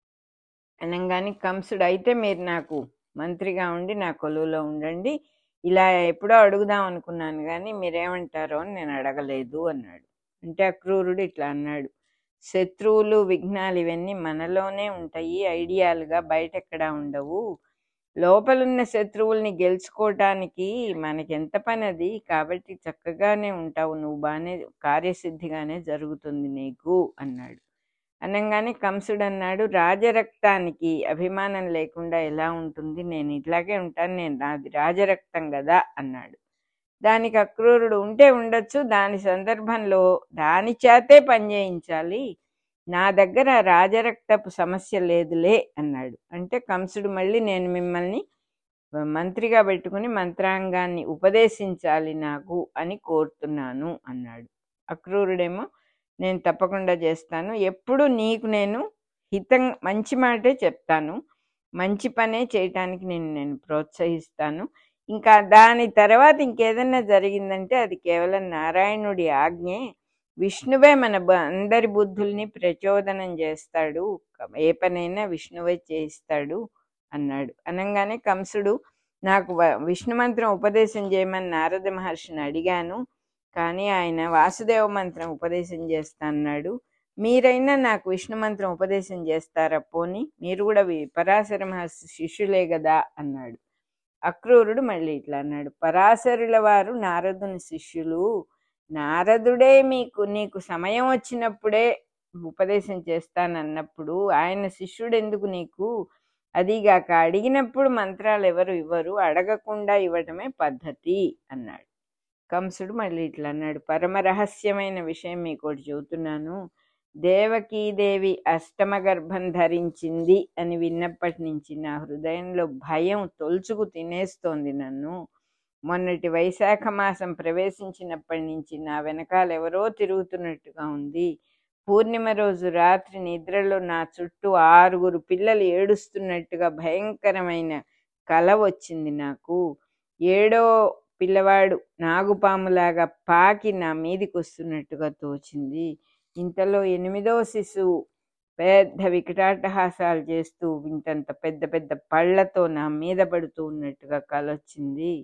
అనగానే కంసుడు అయితే మీరు నాకు మంత్రిగా ఉండి నా కొలువులో ఉండండి ఇలా ఎప్పుడో అడుగుదాం అనుకున్నాను కానీ మీరేమంటారో అని నేను అడగలేదు అన్నాడు అంటే అక్రూరుడు ఇట్లా అన్నాడు శత్రువులు విఘ్నాలు ఇవన్నీ మనలోనే ఉంటాయి ఐడియాలుగా బయట ఎక్కడా ఉండవు లోపలున్న శత్రువుల్ని గెలుచుకోవటానికి మనకి ఎంత పని అది కాబట్టి చక్కగానే ఉంటావు నువ్వు బాగానే కార్యసిద్ధిగానే జరుగుతుంది నీకు అన్నాడు అనగానే కంసుడు అన్నాడు రాజరక్తానికి అభిమానం లేకుండా ఎలా ఉంటుంది నేను ఇట్లాగే ఉంటాను నేను నాది రాజరక్తం కదా అన్నాడు దానికి అక్రూరుడు ఉంటే ఉండొచ్చు దాని సందర్భంలో దాని చేతే పని చేయించాలి నా దగ్గర రాజరక్తపు సమస్య లేదులే అన్నాడు అంటే కంసుడు మళ్ళీ నేను మిమ్మల్ని మంత్రిగా పెట్టుకుని మంత్రాంగాన్ని ఉపదేశించాలి నాకు అని కోరుతున్నాను అన్నాడు అక్రూరుడేమో నేను తప్పకుండా చేస్తాను ఎప్పుడు నీకు నేను హితం మంచి మాటే చెప్తాను మంచి పనే చేయటానికి నేను నేను ప్రోత్సహిస్తాను ఇంకా దాని తర్వాత ఇంకేదన్నా జరిగిందంటే అది కేవలం నారాయణుడి ఆజ్ఞే విష్ణువే మన బ- అందరి బుద్ధుల్ని ప్రచోదనం చేస్తాడు ఏ పనైనా విష్ణువే చేయిస్తాడు అన్నాడు అనగానే కంసుడు నాకు వ- విష్ణు మంత్రం ఉపదేశం చేయమని నారద మహర్షిని అడిగాను కానీ ఆయన వాసుదేవ మంత్రం ఉపదేశం చేస్తా అన్నాడు మీరైనా నాకు విష్ణు మంత్రం ఉపదేశం చేస్తారా పోని మీరు కూడా వి- పరాశర మహర్షి శిష్యులే కదా అన్నాడు అక్రూరుడు మళ్ళీ ఇట్లా అన్నాడు పరాశరుల వారు నారదుని శిష్యులు నారదుడే మీకు నీకు సమయం వచ్చినప్పుడే ఉపదేశం చేస్తానన్నప్పుడు ఆయన శిష్యుడు ఎందుకు నీకు అదిగాక అడిగినప్పుడు మంత్రాలు ఎవరు ఇవ్వరు అడగకుండా ఇవ్వటమే పద్ధతి అన్నాడు కంసుడు మళ్ళీ ఇట్లా అన్నాడు పరమ రహస్యమైన విషయం మీకు ఒకటి చెబుతున్నాను దేవకీదేవి అష్టమ గర్భం ధరించింది అని విన్నప్పటి నుంచి నా హృదయంలో భయం తొలుచుకు తినేస్తోంది నన్ను మొన్నటి వైశాఖ మాసం ప్రవేశించినప్పటి నుంచి నా వెనకాల ఎవరో తిరుగుతున్నట్టుగా ఉంది పూర్ణిమ రోజు రాత్రి నిద్రలో నా చుట్టూ ఆరుగురు పిల్లలు ఏడుస్తున్నట్టుగా భయంకరమైన కల వచ్చింది నాకు ఏడో పిల్లవాడు నాగుపాములాగా పాకి నా మీదికి వస్తున్నట్టుగా తోచింది ఇంతలో ఎనిమిదో శిశువు పెద్ద వికటాటహాసాలు చేస్తూ ఇంతంత పెద్ద పెద్ద పళ్ళతో నా మీద పడుతూ ఉన్నట్టుగా కలొచ్చింది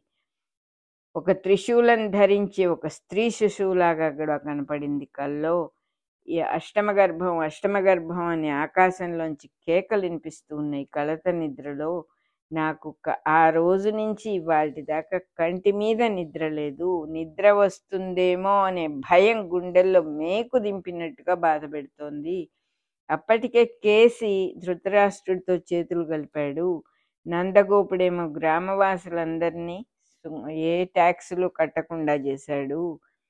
ఒక త్రిశూలం ధరించి ఒక స్త్రీ శిశువులాగా కూడా కనపడింది కల్లో ఈ అష్టమ గర్భం అష్టమ గర్భం అనే ఆకాశంలోంచి కేకలు వినిపిస్తూ ఉన్నాయి కలత నిద్రలో నాకు క- ఆ రోజు నుంచి వాటి దాకా కంటి మీద నిద్ర లేదు నిద్ర వస్తుందేమో అనే భయం గుండెల్లో మేకు దింపినట్టుగా బాధ పెడుతోంది అప్పటికే కేసి ధృతరాష్ట్రుడితో చేతులు కలిపాడు నందగోపుడేమో గ్రామవాసులందరినీ సు- ఏ ట్యాక్సులు కట్టకుండా చేశాడు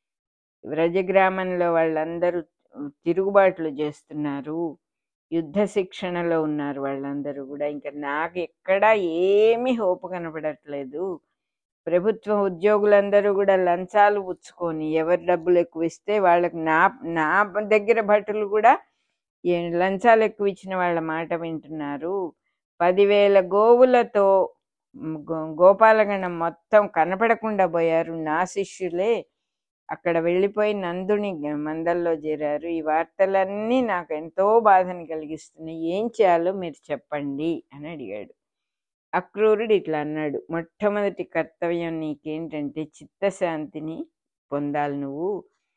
వ్రజగ్రామంలో వాళ్ళందరూ తిరుగుబాట్లు చేస్తున్నారు యుద్ధ శిక్షణలో ఉన్నారు వాళ్ళందరూ కూడా ఇంకా నాకు ఎక్కడా ఏమీ హోపు కనపడట్లేదు ప్రభుత్వ ఉద్యోగులందరూ కూడా లంచాలు పుచ్చుకొని ఎవరి డబ్బులు ఎక్కువ ఇస్తే వాళ్ళకి నా నా దగ్గర భటులు కూడా ఏ లంచాలు ఎక్కువ ఇచ్చిన వాళ్ళ మాట వింటున్నారు పదివేల గోవులతో మ్, గో- గోపాలగణం మొత్తం కనపడకుండా పోయారు నా శిష్యులే అక్కడ వెళ్ళిపోయి నందుని గ- మందల్లో చేరారు ఈ వార్తలన్నీ నాకు ఎంతో బాధని కలిగిస్తున్నాయి ఏం చేయాలో మీరు చెప్పండి అని అడిగాడు అక్రూరుడు ఇట్లా అన్నాడు మొట్టమొదటి కర్తవ్యం నీకేంటంటే చిత్తశాంతిని పొందాలి నువ్వు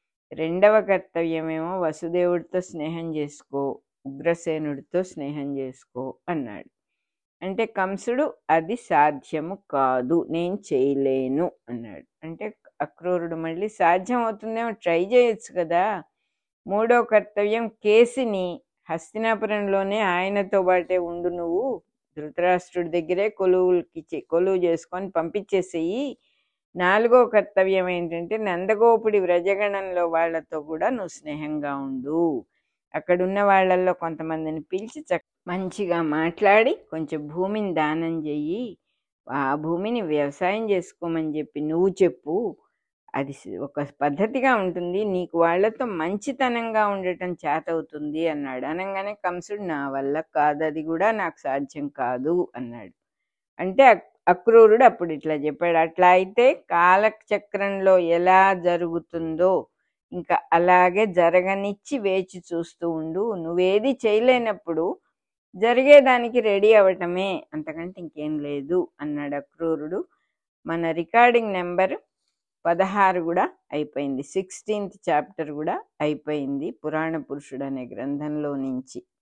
రెండవ కర్తవ్యమేమో వసుదేవుడితో స్నేహం చేసుకో ఉగ్రసేనుడితో స్నేహం చేసుకో అన్నాడు అంటే కంసుడు అది సాధ్యము కాదు నేను చేయలేను అన్నాడు అంటే అక్రూరుడు మళ్ళీ సాధ్యం అవుతుందేమో ట్రై చేయొచ్చు కదా మూడో కర్తవ్యం కేసిని హస్తినాపురంలోనే ఆయనతో పాటే ఉండు నువ్వు ధృతరాష్ట్రుడి దగ్గరే కొలువులకి చే- కొలువు చేసుకొని పంపించేసేయి నాలుగో కర్తవ్యం ఏంటంటే నందగోపుడి వ్రజగణంలో వాళ్ళతో కూడా నువ్వు స్నేహంగా ఉండు అక్కడున్న వాళ్ళల్లో కొంతమందిని పిలిచి చక్ మంచిగా మాట్లాడి కొంచెం భూమిని దానం చెయ్యి ఆ భూమిని వ్యవసాయం చేసుకోమని చెప్పి నువ్వు చెప్పు అది స్- ఒక పద్ధతిగా ఉంటుంది నీకు వాళ్ళతో మంచితనంగా ఉండటం చేతవుతుంది అన్నాడు అనగానే కంసుడు నా వల్ల కాదు అది కూడా నాకు సాధ్యం కాదు అన్నాడు అంటే అక్- అక్రూరుడు అప్పుడు ఇట్లా చెప్పాడు అట్లా అయితే కాలచక్రంలో ఎలా జరుగుతుందో ఇంకా అలాగే జరగనిచ్చి వేచి చూస్తూ ఉండు నువ్వేది చేయలేనప్పుడు జరిగేదానికి రెడీ అవ్వటమే అంతకంటే ఇంకేం లేదు అన్నాడు అక్రూరుడు మన రికార్డింగ్ నెంబర్ పదహారు కూడా అయిపోయింది సిక్స్టీన్త్ చాప్టర్ కూడా అయిపోయింది పురాణ పురుషుడు అనే గ్రంథంలో నుంచి